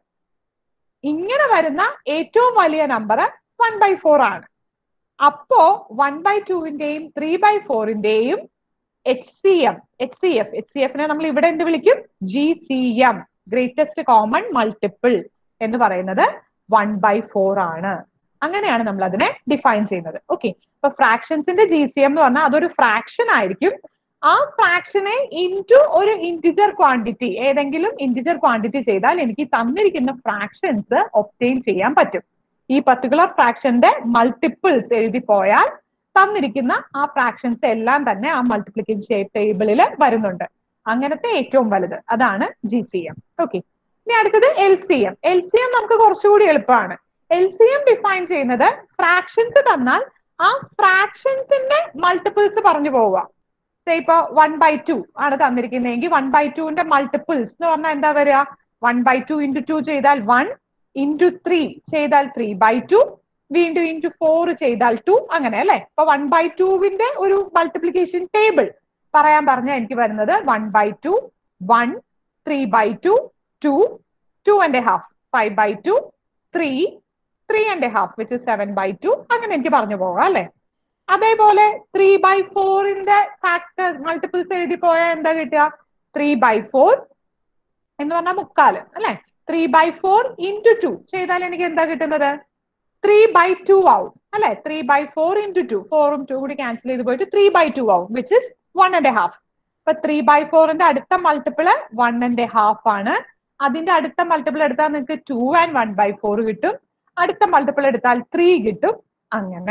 ഇങ്ങനെ വരുന്ന ഏറ്റവും വലിയ നമ്പർ വൺ ബൈ ഫോർ ആണ് അപ്പോ വൺ ബൈ ടുവിന്റെയും ത്രീ ബൈ ഫോറിന്റെയും H C M H C F H C എഫിനെ നമ്മൾ ഇവിടെ എന്ത് വിളിക്കും G C M greatest common multiple എന്ന് പറയുന്നത് വൺ ബൈ ഫോർ ആണ് അങ്ങനെയാണ് നമ്മൾ അതിനെ ഡിഫൈൻ ചെയ്യുന്നത് ഓക്കെ അപ്പൊ ഫ്രാക്ഷൻസിന്റെ ജി സി എം എന്ന് പറഞ്ഞാൽ അതൊരു ഫ്രാക്ഷൻ ആയിരിക്കും ആ ഫ്രാക്ഷനെ ഇൻറ്റു ഒരു ഇൻറ്റിജർ ക്വാണ്ടിറ്റി ഏതെങ്കിലും ഇൻറ്റിജർ ക്വാണ്ടിറ്റി ചെയ്താൽ എനിക്ക് തന്നിരിക്കുന്ന ഫ്രാക്ഷൻസ് ഒപ്റ്റെയിൻ ചെയ്യാൻ പറ്റും ഈ പർട്ടിക്കുലർ ഫ്രാക്ഷന്റെ മൾട്ടിപ്പിൾസ് എഴുതി പോയാൽ തന്നിരിക്കുന്ന ആ ഫ്രാക്ഷൻസ് എല്ലാം തന്നെ ആ മൾട്ടിപ്ലിക്കേഷൻ ടേബിളിൽ വരുന്നുണ്ട് അങ്ങനത്തെ ഏറ്റവും വലുത് അതാണ് ജി സി എം ഓക്കെ ഇനി അടുത്തത് L C M L C M നമുക്ക് കുറച്ചുകൂടി എളുപ്പമാണ് എൽ സി എം ഡിഫൈൻ ചെയ്യുന്നത് ഫ്രാക്ഷൻസ് തന്നാൽ ആ ഫ്രാക്ഷൻസിന്റെ മൾട്ടിപ്പിൾസ് പറഞ്ഞു പോവുക ഇപ്പൊ വൺ ബൈ ടു ആണ് തന്നിരിക്കുന്നതെങ്കിൽ വൺ ബൈ ടുവിന്റെ മൾട്ടിപ്പിൾസ് എന്ന് പറഞ്ഞാൽ എന്താ വരിക one by two into two ചെയ്താൽ വൺ ഇൻറ്റു ത്രീ ചെയ്താൽ ത്രീ ബൈ ടു വീണ്ടും ഇൻറ്റു ഫോർ ചെയ്താൽ ടു അങ്ങനെ അല്ലെ ഇപ്പൊ വൺ ബൈ ടുവിന്റെ ഒരു മൾട്ടിപ്ലിക്കേഷൻ ടേബിൾ പറയാൻ പറഞ്ഞാൽ എനിക്ക് വരുന്നത് one by two one three by two two two and a half five by two three three and a half which seven by two അങ്ങനെ എനിക്ക് പറഞ്ഞു പോകാം അല്ലെ അതേപോലെ ത്രീ ബൈ ഫോറിന്റെ ഫാക്ടേഴ്സ് മൾട്ടിപ്പിൾസ് എഴുതി പോയാൽ എന്താ കിട്ടുക ത്രീ ബൈ ഫോർ എന്ന് പറഞ്ഞാൽ മുക്കാല് അല്ലെ three by four into two ചെയ്താൽ എനിക്ക് എന്താ കിട്ടുന്നത് ത്രീ ബൈ ടു ആവും അല്ലെ three by four into two ഫോറും ടു കൂടി ക്യാൻസൽ ചെയ്ത് പോയിട്ട് ത്രീ ബൈ ടു ആവും which is one and a half ഇപ്പൊ ത്രീ ബൈ ഫോറിന്റെ അടുത്ത multiple one and a half ആണ് അതിന്റെ അടുത്ത മൾട്ടിപ്പിൾ എടുത്താൽ നിങ്ങൾക്ക് two and one by four കിട്ടും അടുത്ത മൾട്ടിപ്പിൾ എടുത്താൽ ത്രീ കിട്ടും അങ്ങനെ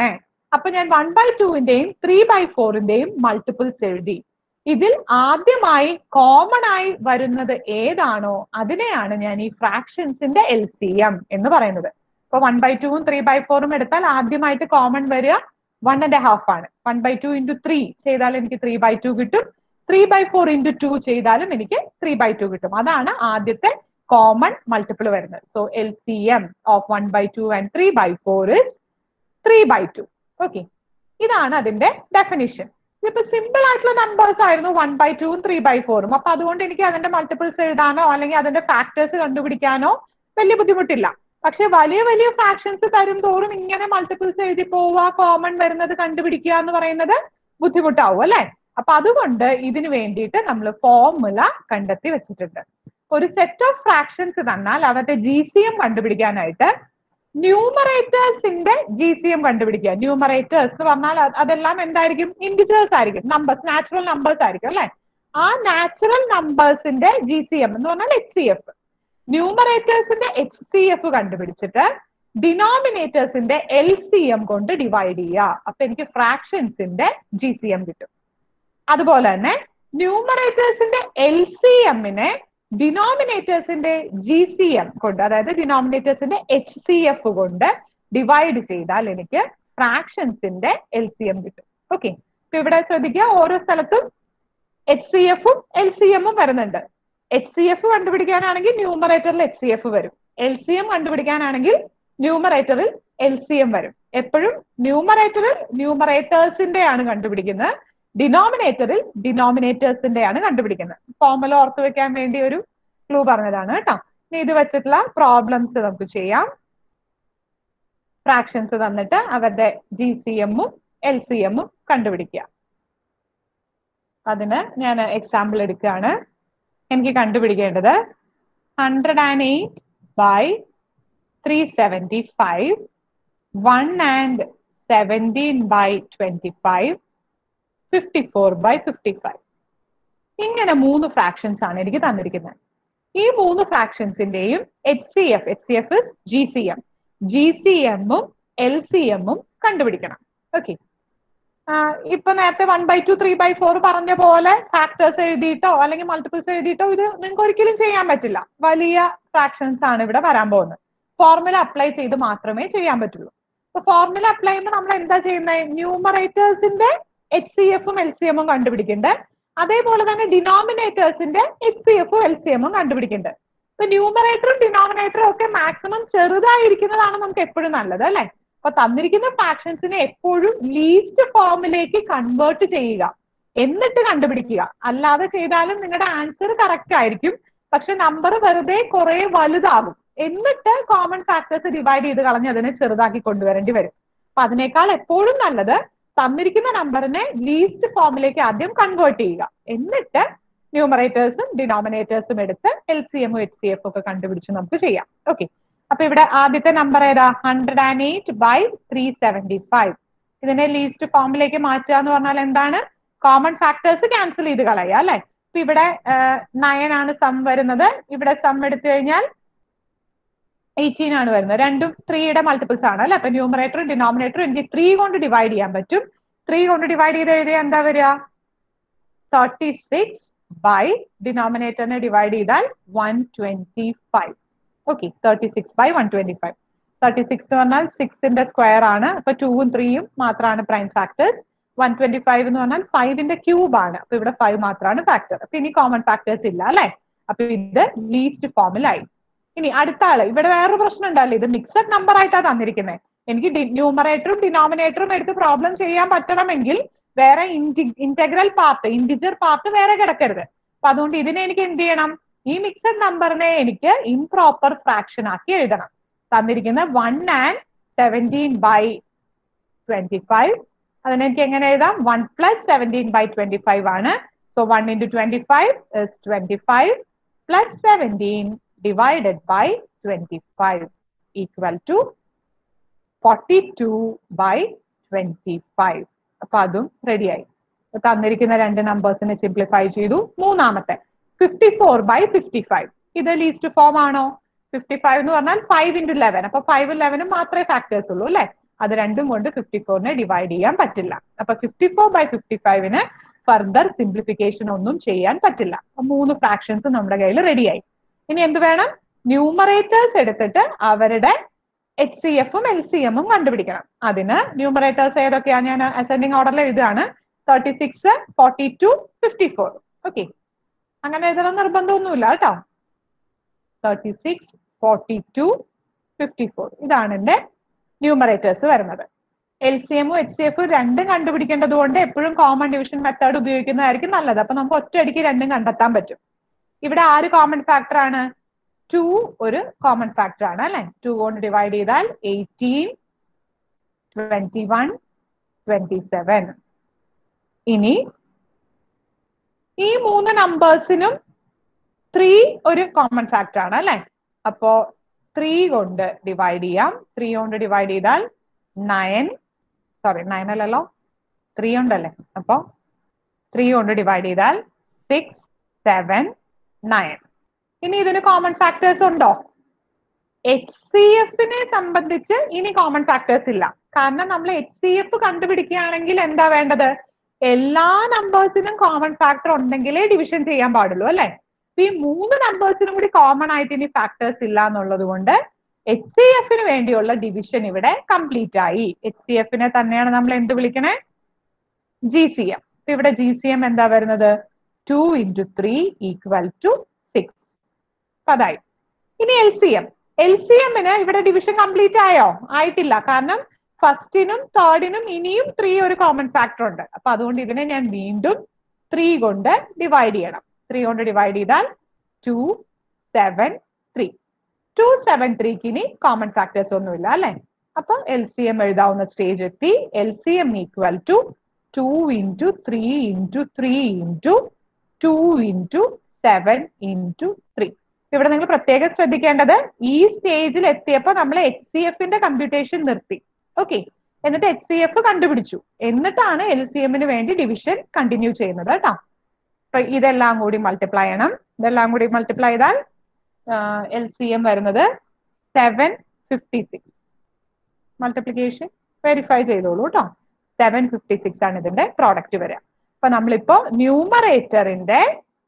അപ്പൊ ഞാൻ വൺ ബൈ ടുവിന്റെയും ത്രീ ബൈ ഫോറിന്റെയും മൾട്ടിപ്പിൾസ് എഴുതി ഇതിൽ ആദ്യമായി കോമൺ ആയി വരുന്നത് ഏതാണോ അതിനെയാണ് ഞാൻ ഈ ഫ്രാക്ഷൻസിന്റെ എൽ സി എം എന്ന് പറയുന്നത് ഇപ്പൊ വൺ ബൈ ടുവും ത്രീ ബൈ ഫോറും എടുത്താൽ ആദ്യമായിട്ട് കോമൺ വരിക വൺ ആൻഡ് ഹാഫ് ആണ് one by two into three ചെയ്താൽ എനിക്ക് ത്രീ ബൈ ടു കിട്ടും three by four into two ചെയ്താലും എനിക്ക് ത്രീ ബൈ ടു കിട്ടും അതാണ് ആദ്യത്തെ കോമൺ മൾട്ടിപ്പിൾ വരുന്നത് so L C M of one by two and three by four is three by two okay ഇതാണ് അതിന്റെ ഡെഫിനിഷൻ ഇതിപ്പോ സിമ്പിൾ ആയിട്ടുള്ള നമ്പേഴ്സ് ആയിരുന്നു വൺ ബൈ ടുവും ത്രീ ബൈ ഫോറും അപ്പൊ അതുകൊണ്ട് എനിക്ക് അതിന്റെ മൾട്ടിപ്പിൾസ് എഴുതാനോ അല്ലെങ്കിൽ അതിന്റെ ഫാക്ടേഴ്സ് കണ്ടുപിടിക്കാനോ വലിയ ബുദ്ധിമുട്ടില്ല പക്ഷെ വലിയ വലിയ ഫ്രാക്ഷൻസ് തരും തോറും ഇങ്ങനെ മൾട്ടിപ്പിൾസ് എഴുതി പോവുക കോമൺ വരുന്നത് കണ്ടുപിടിക്കുക എന്ന് പറയുന്നത് ബുദ്ധിമുട്ടാവും അല്ലെ അപ്പൊ അതുകൊണ്ട് ഇതിന് വേണ്ടിയിട്ട് നമ്മൾ ഫോർമുല കണ്ടെത്തി വെച്ചിട്ടുണ്ട് ഒരു സെറ്റ് ഓഫ് ഫ്രാക്ഷൻസ് തന്നാൽ അവരുടെ ജി സി എം കണ്ടുപിടിക്കാനായിട്ട് ന്യൂമറേറ്റേഴ്സിന്റെ ജി സി എം കണ്ടുപിടിക്കുക ന്യൂമറേറ്റേഴ്സ് എന്ന് പറഞ്ഞാൽ അത് അതെല്ലാം എന്തായിരിക്കും ഇൻഡിജേഴ്സ് ആയിരിക്കും നമ്പേഴ്സ് നാച്ചുറൽ നമ്പേഴ്സ് ആയിരിക്കും അല്ലെ ആ നാച്ചുറൽ നമ്പേഴ്സിന്റെ ജി സി എം എന്ന് പറഞ്ഞാൽ എച്ച് സി എഫ് ന്യൂമറേറ്റേഴ്സിന്റെ എച്ച് സി എഫ് കണ്ടുപിടിച്ചിട്ട് ഡിനോമിനേറ്റേഴ്സിന്റെ എൽ സി എം കൊണ്ട് ഡിവൈഡ് ചെയ്യുക അപ്പൊ എനിക്ക് ഫ്രാക്ഷൻസിന്റെ ജി സി എം കിട്ടും അതുപോലെ തന്നെ ന്യൂമറേറ്റേഴ്സിന്റെ എൽ സി എമ്മിനെ ഡിനോമിനേറ്റേഴ്സിന്റെ ജി സി എം കൊണ്ട് അതായത് ഡിനോമിനേറ്റേഴ്സിന്റെ എച്ച് സി എഫ് കൊണ്ട് ഡിവൈഡ് ചെയ്താൽ എനിക്ക് ഫ്രാക്ഷൻസിന്റെ എൽ സി എം കിട്ടും ഓക്കെ ഇപ്പൊ ഇവിടെ ശ്രദ്ധിക്കുക ഓരോ സ്ഥലത്തും എച്ച് സി എഫും എൽ സി എമ്മും വരുന്നുണ്ട് എച്ച് സി എഫ് കണ്ടുപിടിക്കാനാണെങ്കിൽ ന്യൂമറേറ്ററിൽ എച്ച് സി എഫ് വരും എൽ സി എം കണ്ടുപിടിക്കാനാണെങ്കിൽ ന്യൂമറേറ്ററിൽ എൽ സി എം വരും എപ്പോഴും ന്യൂമറേറ്ററിൽ ന്യൂമറേറ്റേഴ്സിന്റെ ആണ് കണ്ടുപിടിക്കുന്നത് ഡിനോമിനേറ്ററിൽ ഡിനോമിനേറ്റേഴ്സിന്റെ ആണ് കണ്ടുപിടിക്കുന്നത് ഫോർമുല ഓർത്തു വെക്കാൻ വേണ്ടി ഒരു ക്ലൂ പറഞ്ഞതാണ് കേട്ടോ ഇനി ഇത് വെച്ചിട്ടുള്ള പ്രോബ്ലംസ് നമുക്ക് ചെയ്യാം ഫ്രാക്ഷൻസ് തന്നിട്ട് അവരുടെ ജി സി എമ്മും എൽ സി എമ്മും കണ്ടുപിടിക്കുക അതിന് ഞാൻ എക്സാമ്പിൾ എടുക്കുകയാണ് എനിക്ക് കണ്ടുപിടിക്കേണ്ടത് hundred and eight by three seventy five one and seventeen by twenty five fifty four by fifty five ഇങ്ങനെ മൂന്ന് ഫ്രാക്ഷൻസ് ആണ് എനിക്ക് തന്നിരിക്കുന്നത് ഈ മൂന്ന് ഫ്രാക്ഷൻസിന്റെയും H C F H C F is G C M G C എമ്മും എൽ സി എമ്മും കണ്ടുപിടിക്കണം ഓക്കെ ഇപ്പൊ നേരത്തെ one by two three by four പറഞ്ഞ പോലെ ഫാക്ടേഴ്സ് എഴുതിയിട്ടോ അല്ലെങ്കിൽ മൾട്ടിപ്പിൾസ് എഴുതിയിട്ടോ ഇത് നിങ്ങൾക്ക് ഒരിക്കലും ചെയ്യാൻ പറ്റില്ല വലിയ ഫ്രാക്ഷൻസ് ആണ് ഇവിടെ വരാൻ പോകുന്നത് ഫോർമുല അപ്ലൈ ചെയ്ത് മാത്രമേ ചെയ്യാൻ പറ്റുള്ളൂ അപ്പൊ ഫോർമുല അപ്ലൈ ചെയ്യുമ്പോൾ നമ്മൾ എന്താ ചെയ്യുന്നത് ന്യൂമറേറ്റേഴ്സിന്റെ എച്ച് സി എഫും എൽ സി എമ്മും കണ്ടുപിടിക്കുന്നുണ്ട് അതേപോലെ തന്നെ ഡിനോമിനേറ്റേഴ്സിന്റെ എച്ച് സി എഫും എൽ സി എമ്മും കണ്ടുപിടിക്കുന്നുണ്ട് ഇപ്പൊ ന്യൂമറേറ്ററും ഡിനോമിനേറ്ററും ഒക്കെ മാക്സിമം ചെറുതായിരിക്കുന്നതാണ് നമുക്ക് എപ്പോഴും നല്ലത് അല്ലെ അപ്പൊ തന്നിരിക്കുന്ന ഫ്രാക്ഷൻസിനെ എപ്പോഴും ലീസ്റ്റ് ഫോമിലേക്ക് കൺവേർട്ട് ചെയ്യുക എന്നിട്ട് കണ്ടുപിടിക്കുക അല്ലാതെ ചെയ്താലും നിങ്ങളുടെ ആൻസർ കറക്റ്റ് ആയിരിക്കും പക്ഷെ നമ്പർ വെറുതെ കുറെ വലുതാകും എന്നിട്ട് കോമൺ ഫാക്ടേഴ്സ് ഡിവൈഡ് ചെയ്ത് കളഞ്ഞ് അതിനെ ചെറുതാക്കി കൊണ്ടുവരേണ്ടി വരും അപ്പൊ അതിനേക്കാൾ എപ്പോഴും നല്ലത് തന്നിരിക്കുന്ന നമ്പറിനെ ലീസ്റ്റ് ഫോമിലേക്ക് ആദ്യം കൺവേർട്ട് ചെയ്യുക എന്നിട്ട് ന്യൂമറേറ്റേഴ്സും ഡിനോമിനേറ്റേഴ്സും എടുത്ത് എൽ സി എമ്മും എച്ച് സി എഫ് ഒക്കെ കണ്ടുപിടിച്ച് നമുക്ക് ചെയ്യാം ഓക്കെ അപ്പൊ ഇവിടെ ആദ്യത്തെ നമ്പർ ഏതാ hundred and eight by three seventy five ഇതിനെ ലീസ്റ്റ് ഫോമിലേക്ക് മാറ്റുക എന്ന് പറഞ്ഞാൽ എന്താണ് കോമൺ ഫാക്ടേഴ്സ് ക്യാൻസൽ ചെയ്ത് കളയുക അല്ലെ ഇപ്പൊ ഇവിടെ നയൻ ആണ് സം വരുന്നത് ഇവിടെ സം എടുത്തു കഴിഞ്ഞാൽ എയ്റ്റീൻ ആണ് വരുന്നത് രണ്ടും ത്രീയുടെ മൾട്ടിപ്പിൾസ് ആണ് അല്ലെ അപ്പൊ ന്യൂമറേറ്ററും ഡിനോമിനേറ്ററും എനിക്ക് ത്രീ കൊണ്ട് ഡിവൈഡ് ചെയ്യാൻ പറ്റും ത്രീ കൊണ്ട് ഡിവൈഡ് ചെയ്ത് എഴുതിയാൽ എന്താ വരിക തേർട്ടി സിക്സ് ബൈ ഡിനോമിനേറ്ററിനെ ഡിവൈഡ് ചെയ്താൽ one twenty five okay thirty six by one twenty five thirty six എന്ന് പറഞ്ഞാൽ സിക്സിന്റെ സ്ക്വയർ ആണ് അപ്പൊ ടൂവും ത്രീയും മാത്രമാണ് prime factors one twenty five എന്ന് പറഞ്ഞാൽ ഫൈവിന്റെ ക്യൂബ് ആണ് അപ്പൊ ഇവിടെ ഫൈവ് മാത്രമാണ് ഫാക്ടർ അപ്പൊ ഇനി കോമൺ ഫാക്ടേഴ്സ് ഇല്ല അല്ലെ അപ്പൊ ഇത് ലീസ്റ്റ് ഫോമിലായി ഇനി അടുത്ത ആള് ഇവിടെ വേറൊരു പ്രശ്നം ഉണ്ടല്ലോ ഇത് മിക്സഡ് നമ്പർ ആയിട്ടാണ് തന്നിരിക്കുന്നത് എനിക്ക് ന്യൂമറേറ്ററും ഡിനോമിനേറ്ററും എടുത്ത് പ്രോബ്ലം ചെയ്യാൻ പറ്റണമെങ്കിൽ വേറെ ഇന്റഗ്രൽ പാർട്ട് ഇൻഡിജർ പാർട്ട് വേറെ കിടക്കരുത് അപ്പൊ അതുകൊണ്ട് ഇതിനെ എനിക്ക് എന്ത് ചെയ്യണം ഈ മിക്സഡ് നമ്പറിനെ എനിക്ക് ഇംപ്രോപ്പർ ഫ്രാക്ഷൻ ആക്കി എഴുതണം തന്നിരിക്കുന്ന one and seventeen by twenty five അതിനെ എനിക്ക് എങ്ങനെ എഴുതാം one plus seventeen by twenty five ആണ് so one into twenty five is twenty five plus seventeen divided by twenty five equal to forty two by twenty five അപ്പൊ അതും റെഡിയായി തന്നിരിക്കുന്ന രണ്ട് നമ്പേഴ്സിനെ സിംപ്ലിഫൈ ചെയ്തു മൂന്നാമത്തെ fifty four by fifty five ഇത് ലീസ്റ്റ് ഫോം ആണോ ഫിഫ്റ്റി ഫൈവ് എന്ന് പറഞ്ഞാൽ ഫൈവ് ഇൻറ്റു ലെവൻ അപ്പൊ ഫൈവ് ലെവനും മാത്രമേ ഫാക്ടേഴ്സ് ഉള്ളൂ അല്ലെ അത് രണ്ടും കൊണ്ട് ഫിഫ്റ്റി ഫോറിനെ ഡിവൈഡ് ചെയ്യാൻ പറ്റില്ല അപ്പൊ ഫിഫ്റ്റി ഫോർ ബൈ ഫിഫ്റ്റി ഫൈവിന് ഫർദർ സിംപ്ലിഫിക്കേഷൻ ഒന്നും ചെയ്യാൻ പറ്റില്ല അപ്പൊ മൂന്ന് ഫ്രാക്ഷൻസ് നമ്മുടെ കയ്യിൽ റെഡിയായി ഇനി എന്ത് വേണം ന്യൂമറേറ്റേഴ്സ് എടുത്തിട്ട് അവരുടെ എച്ച് സി എഫും എൽ സി എമ്മും കണ്ടുപിടിക്കണം അതിന് ന്യൂമറേറ്റേഴ്സ് ഏതൊക്കെയാണ് ഞാൻ അസെൻഡിങ് ഓർഡറിൽ എഴുതുകയാണ് thirty six forty two fifty four okay അങ്ങനെ എഴുതണം നിർബന്ധമൊന്നുമില്ല കേട്ടോ thirty six forty two fifty four ഇതാണ് എന്റെ ന്യൂമറേറ്റേഴ്സ് വരുന്നത് എൽ സി എമ്മും എച്ച് സി എഫും രണ്ടും കണ്ടുപിടിക്കേണ്ടത് കൊണ്ട് എപ്പോഴും കോമൺ ഡിവിഷൻ മെത്തേഡ് ഉപയോഗിക്കുന്നതായിരിക്കും നല്ലത് അപ്പൊ നമുക്ക് ഒറ്റയടിക്ക് രണ്ടും കണ്ടെത്താൻ പറ്റും ഇവിടെ ആര് കോമൺ ഫാക്ടർ ആണ് ടു ഒരു കോമൺ ഫാക്ടർ ആണ് അല്ലെ ടു കൊണ്ട് ഡിവൈഡ് ചെയ്താൽ eighteen twenty one twenty seven ഇനി ഈ മൂന്ന് നമ്പേഴ്സിനും ത്രീ ഒരു കോമൺ ഫാക്ടർ ആണ് അല്ലെ അപ്പോ ത്രീ കൊണ്ട് ഡിവൈഡ് ചെയ്യാം ത്രീ കൊണ്ട് ഡിവൈഡ് ചെയ്താൽ നയൻ സോറി നയൻ അല്ലല്ലോ ത്രീ ഉണ്ടല്ലേ അപ്പോ ത്രീ കൊണ്ട് ഡിവൈഡ് ചെയ്താൽ സിക്സ് സെവൻ നയൻ ഇനി ഇതിന് കോമൺ ഫാക്ടേഴ്സ് ഉണ്ടോ എച്ച് സി എഫിനെ സംബന്ധിച്ച് ഇനി കോമൺ ഫാക്ടേഴ്സ് ഇല്ല കാരണം നമ്മൾ എച്ച് സി എഫ് കണ്ടുപിടിക്കുകയാണെങ്കിൽ എന്താ വേണ്ടത് എല്ലാ നമ്പേഴ്സിനും കോമൺ ഫാക്ടർ ഉണ്ടെങ്കിലേ ഡിവിഷൻ ചെയ്യാൻ പാടുള്ളൂ അല്ലെ ഈ മൂന്ന് നമ്പേഴ്സിനും കൂടി കോമൺ ആയിട്ട് ഇനി ഫാക്ടേഴ്സ് ഇല്ല എന്നുള്ളത് കൊണ്ട് എച്ച് സി എഫിന് വേണ്ടിയുള്ള ഡിവിഷൻ ഇവിടെ കംപ്ലീറ്റ് ആയി എച്ച് സി എഫിനെ തന്നെയാണ് നമ്മൾ എന്ത് വിളിക്കണേ ജി സി എം ഇവിടെ ജി സി എം എന്താ വരുന്നത് two into three equal to six അതായി ഇനി L C M L C എമ്മിന് ഇവിടെ ഡിവിഷൻ കംപ്ലീറ്റ് ആയോ ആയിട്ടില്ല കാരണം ഫസ്റ്റിനും തേർഡിനും ഇനിയും ത്രീ ഒരു കോമൺ ഫാക്ടർ ഉണ്ട് അപ്പൊ അതുകൊണ്ട് ഇതിനെ ഞാൻ വീണ്ടും ത്രീ കൊണ്ട് ഡിവൈഡ് ചെയ്യണം ത്രീ കൊണ്ട് ഡിവൈഡ് ചെയ്താൽ two seven three two seven ത്രീക്ക് ഇനി കോമൺ ഫാക്ടേഴ്സ് ഒന്നുമില്ല അല്ലെ അപ്പൊ എൽ സി എം എഴുതാവുന്ന സ്റ്റേജ് എത്തി L C M equal to two into three into three into two into seven into three ഇവിടെ നിങ്ങൾ പ്രത്യേകം ശ്രദ്ധിക്കേണ്ടത് ഈ സ്റ്റേജിൽ എത്തിയപ്പോൾ നമ്മൾ എച്ച് സി എഫിന്റെ കമ്പ്യൂട്ടേഷൻ നിർത്തി ഓക്കെ എന്നിട്ട് എച്ച് സി എഫ് കണ്ടുപിടിച്ചു എന്നിട്ടാണ് എൽ സി എമ്മിന് വേണ്ടി ഡിവിഷൻ കണ്ടിന്യൂ ചെയ്യുന്നത് കേട്ടോ അപ്പൊ ഇതെല്ലാം കൂടി മൾട്ടിപ്ലൈ ചെയ്യണം ഇതെല്ലാം കൂടി മൾട്ടിപ്ലൈ ചെയ്താൽ എൽ സി എം വരുന്നത് seven fifty six multiplication verify ചെയ്തോളൂ കേട്ടോ സെവൻ ഫിഫ്റ്റി സിക്സ് ആണ് ഇതിന്റെ പ്രോഡക്റ്റ് വരിക അപ്പൊ നമ്മളിപ്പോ ന്യൂമറേറ്ററിന്റെ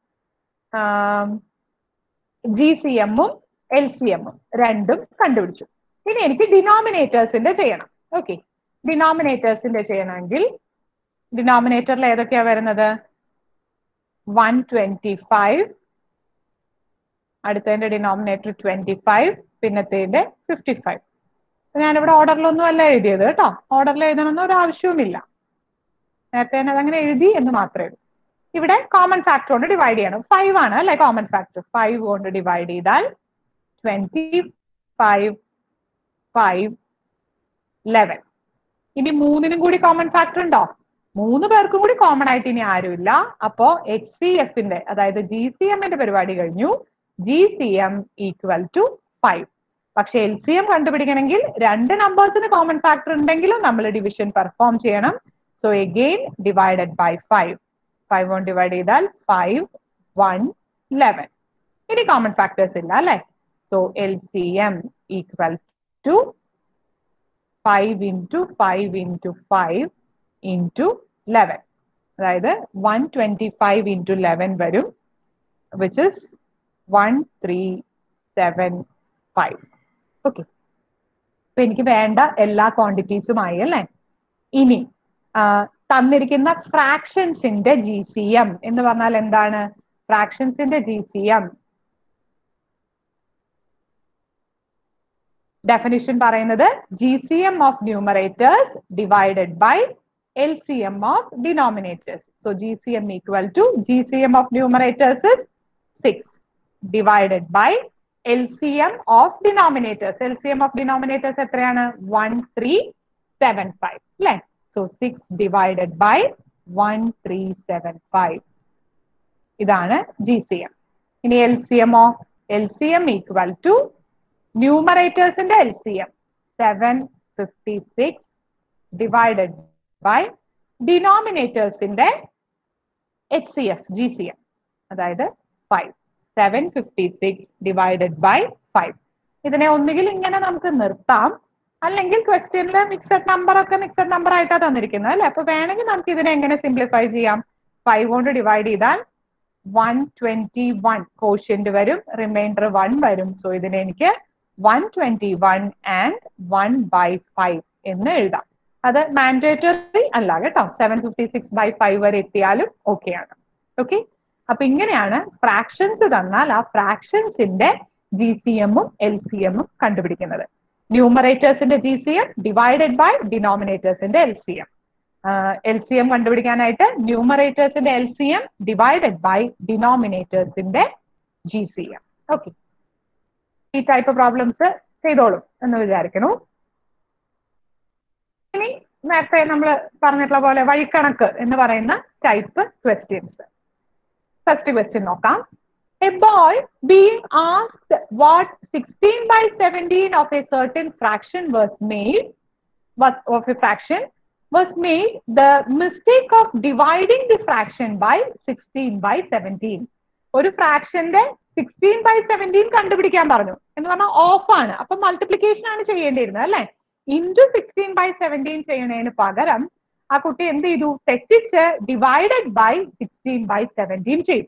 ജി സി എമ്മും എൽ സി എമ്മും രണ്ടും കണ്ടുപിടിച്ചു ഇനി എനിക്ക് ഡിനോമിനേറ്റേഴ്സിന്റെ ചെയ്യണം ഓക്കെ ഡിനോമിനേറ്റേഴ്സിന്റെ ചെയ്യണമെങ്കിൽ ഡിനോമിനേറ്ററിൽ ഏതൊക്കെയാ വരുന്നത് വൺ ട്വന്റി ഫൈവ് അടുത്തതിന്റെ ഡിനോമിനേറ്റർ ട്വന്റി ഫൈവ് പിന്നത്തേന്റെ ഫിഫ്റ്റി ഫൈവ് ഞാനിവിടെ ഓർഡറിലൊന്നും അല്ല എഴുതിയത് കേട്ടോ ഓർഡറിൽ എഴുതണമെന്ന് ഒരു ആവശ്യവുമില്ല നേരത്തെ തന്നെ അതങ്ങനെ എഴുതി എന്ന് മാത്രമേ ഉള്ളൂ ഇവിടെ കോമൺ ഫാക്ടർ കൊണ്ട് ഡിവൈഡ് ചെയ്യണം ഫൈവ് ആണ് അല്ലെ കോമൺ ഫാക്ടർ ഫൈവ് കൊണ്ട് ഡിവൈഡ് ചെയ്താൽ ട്വന്റി ഫൈവ് ഫൈവ് ലെവൻ ഇനി മൂന്നിനും കൂടി കോമൺ ഫാക്ടർ ഉണ്ടോ മൂന്ന് പേർക്കും കൂടി കോമൺ ആയിട്ട് ഇനി ആരുമില്ല അപ്പോ എച്ച് സി എഫിന്റെ അതായത് ജി സി എമ്മിന്റെ പരിപാടി കഴിഞ്ഞു G C M equal to five പക്ഷെ എൽ സി എം കണ്ടുപിടിക്കണമെങ്കിൽ രണ്ട് നമ്പേഴ്സിന് കോമൺ ഫാക്ടർ ഉണ്ടെങ്കിലും നമ്മൾ ഡിവിഷൻ പെർഫോം ചെയ്യണം so again divided by five five കൊണ്ട് ഡിവൈഡ് ചെയ്താൽ ഫൈവ് വൺ ലെവൻ ഇനി കോമൺ ഫാക്ടേഴ്സ് ഇല്ല അല്ലെ so L C M equal to five into five into five into eleven അതായത് one twenty five into eleven വരും which is one three seven five okay അപ്പൊ എനിക്ക് വേണ്ട എല്ലാ ക്വാണ്ടിറ്റീസുമായി അല്ലേ ഇനി തന്നിരിക്കുന്ന ഫ്രാക്ഷൻസിന്റെ ജി സി എം എന്ന് പറഞ്ഞാൽ എന്താണ് ഫ്രാക്ഷൻസിന്റെ ജി സി എം ഡെഫിനിഷൻ പറയുന്നത് G C M of numerators divided by L C M of denominators so G C M equal to G C M of numerators is six divided by L C M of denominators L C M of denominators എത്രയാണ് വൺ ത്രീ സെവൻ ഫൈവ് അല്ലേ so six divided by one three seven five ഇതാണ് ജി സി എം ഇനി L C M of L C M equal to ന്യൂമറേറ്റേഴ്സിന്റെ L C M seven fifty six divided by ഡിനോമിനേറ്റേഴ്സിന്റെ H C F G C M അതായത് five seven fifty six divided by five ഇതിനെ ഒന്നുകിൽ ഇങ്ങനെ നമുക്ക് നിർത്താം അല്ലെങ്കിൽ ക്വസ്റ്റ്യനിൽ മിക്സഡ് നമ്പർ ഒക്കെ മിക്സഡ് നമ്പർ ആയിട്ടാണ് തന്നിരിക്കുന്നത് അല്ലെ അപ്പൊ വേണമെങ്കിൽ നമുക്ക് ഇതിനെ എങ്ങനെ സിംപ്ലിഫൈ ചെയ്യാം ഫൈവ് കൊണ്ട് ഡിവൈഡ് ചെയ്താൽ വൺ ട്വന്റി വൺ കോഷ്യന്റ് വരും റിമൈൻഡർ വൺ വരും സോ ഇതിനെ എനിക്ക് one twenty one and one by five എന്ന് എഴുതാം അത് മാൻഡേറ്ററി അല്ല കേട്ടോ seven fifty six by five വരെ എത്തിയാലും ഓക്കെ ആണ് ഓക്കെ അപ്പൊ ഇങ്ങനെയാണ് ഫ്രാക്ഷൻസ് തന്നാൽ ആ ഫ്രാക്ഷൻസിന്റെ ജി സി എമ്മും എൽ സി എമ്മും കണ്ടുപിടിക്കുന്നത് ന്യൂമറേറ്റേഴ്സിന്റെ G C M divided by ഡിനോമിനേറ്റേഴ്സിന്റെ L C M L C M കണ്ടുപിടിക്കാനായിട്ട് ന്യൂമറേറ്റേഴ്സിന്റെ L C M divided by ഡിനോമിനേറ്റേഴ്സിന്റെ ജി സി എം ഓക്കെ ഈ ടൈപ്പ് പ്രോബ്ലംസ് ചെയ്തോളും എന്ന് വിചാരിക്കണു ഇനി നേരത്തെ നമ്മൾ പറഞ്ഞിട്ടുള്ള പോലെ വഴിക്കണക്ക് എന്ന് പറയുന്ന ടൈപ്പ് ക്വസ്റ്റ്യൻസ് ഫസ്റ്റ് ക്വസ്റ്റ്യൻ നോക്കാം A boy being asked what 16 by 17 of a certain fraction was made, was of a fraction, was made the mistake of dividing the fraction by 16 by 17. ഒരു ഫ്രാക്ഷന്റെ സിക്സ്റ്റീൻ ബൈ സെവൻറ്റീൻ കണ്ടുപിടിക്കാൻ പറഞ്ഞു എന്ന് പറഞ്ഞാൽ ഓഫ് ആണ് അപ്പൊ മൾട്ടിപ്ലിക്കേഷൻ ആണ് ചെയ്യേണ്ടിയിരുന്നത് അല്ലെ ഇൻറ്റു സിക്സ്റ്റീൻ ബൈ സെവൻറ്റീൻ ചെയ്യണതിന് പകരം ആ കുട്ടി എന്ത് ചെയ്തു തെറ്റിച്ച് divided by sixteen by seventeen ചെയ്തു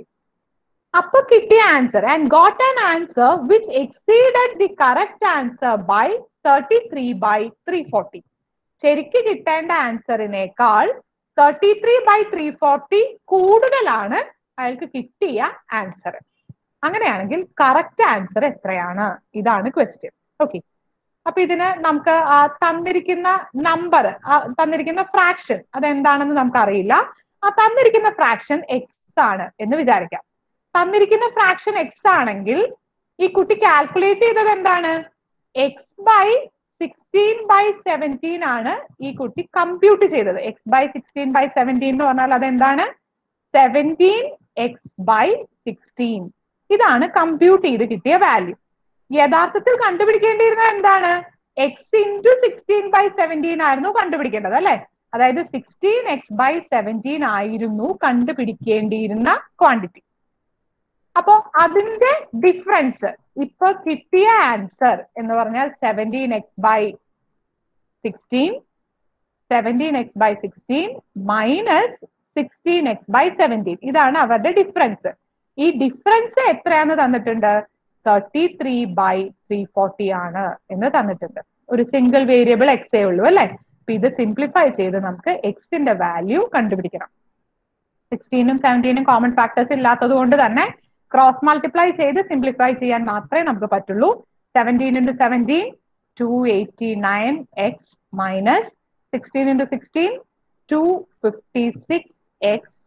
അപ്പൊ കിട്ടിയ answer and got an answer which exceeded the correct answer by thirty three by three forty ശരിക്ക് കിട്ടേണ്ട ആൻസറിനേക്കാൾ thirty three by three forty കൂടുതലാണ് അയാൾക്ക് കിട്ടിയ ആൻസർ അങ്ങനെയാണെങ്കിൽ കറക്റ്റ് ആൻസർ എത്രയാണ് ഇതാണ് ക്വസ്റ്റ്യൻ ഓക്കെ അപ്പൊ ഇതിന് നമുക്ക് ആ തന്നിരിക്കുന്ന നമ്പർ തന്നിരിക്കുന്ന ഫ്രാക്ഷൻ അതെന്താണെന്ന് നമുക്ക് അറിയില്ല ആ തന്നിരിക്കുന്ന ഫ്രാക്ഷൻ എക്സ് ആണ് എന്ന് വിചാരിക്കാം തന്നിരിക്കുന്ന ഫ്രാക്ഷൻ എക്സ് ആണെങ്കിൽ ഈ കുട്ടി കാൽക്കുലേറ്റ് ചെയ്തത് എന്താണ് x by sixteen by seventeen ആണ് ഈ കുട്ടി കമ്പ്യൂട്ട് ചെയ്തത് x by sixteen by seventeen എന്ന് പറഞ്ഞാൽ അതെന്താണ് സെവൻറ്റീൻ എക്സ് ബൈ സിക്സ്റ്റീൻ ഇതാണ് കമ്പ്യൂട്ട് ചെയ്ത് കിട്ടിയ വാല്യൂ യഥാർത്ഥത്തിൽ കണ്ടുപിടിക്കേണ്ടിയിരുന്നത് എന്താണ് x into sixteen by seventeen ആയിരുന്നു കണ്ടുപിടിക്കേണ്ടത് അല്ലെ അതായത് സിക്സ്റ്റീൻ എക്സ് ബൈ സെവൻറ്റീൻ ആയിരുന്നു കണ്ടുപിടിക്കേണ്ടിയിരുന്ന ക്വാണ്ടിറ്റി അപ്പോ അതിന്റെ ഡിഫറൻസ് ഇപ്പൊ കിട്ടിയ ആൻസർ എന്ന് പറഞ്ഞാൽ seventeen x by sixteen seventeen x by sixteen minus sixteen x by seventeen ഇതാണ് അവരുടെ ഡിഫറൻസ് ഈ ഡിഫറൻസ് എത്രയാന്ന് തന്നിട്ടുണ്ട് thirty three by three forty ആണ് എന്ന് തന്നിട്ടുണ്ട് ഒരു സിംഗിൾ വേരിയബിൾ എക്സേ ഉള്ളൂ അല്ലെ അപ്പൊ ഇത് സിംപ്ലിഫൈ ചെയ്ത് നമുക്ക് എക്സിന്റെ വാല്യൂ കണ്ടുപിടിക്കണം സിക്സ്റ്റീനും സെവൻറ്റീനും കോമൺ ഫാക്ടേഴ്സ് ഇല്ലാത്തത് കൊണ്ട് തന്നെ ക്രോസ് മൾട്ടിപ്ലൈ ചെയ്ത് സിംപ്ലിഫൈ ചെയ്യാൻ മാത്രമേ നമുക്ക് പറ്റുള്ളൂ seventeen into seventeen two eighty nine x minus sixteen into sixteen two fifty six x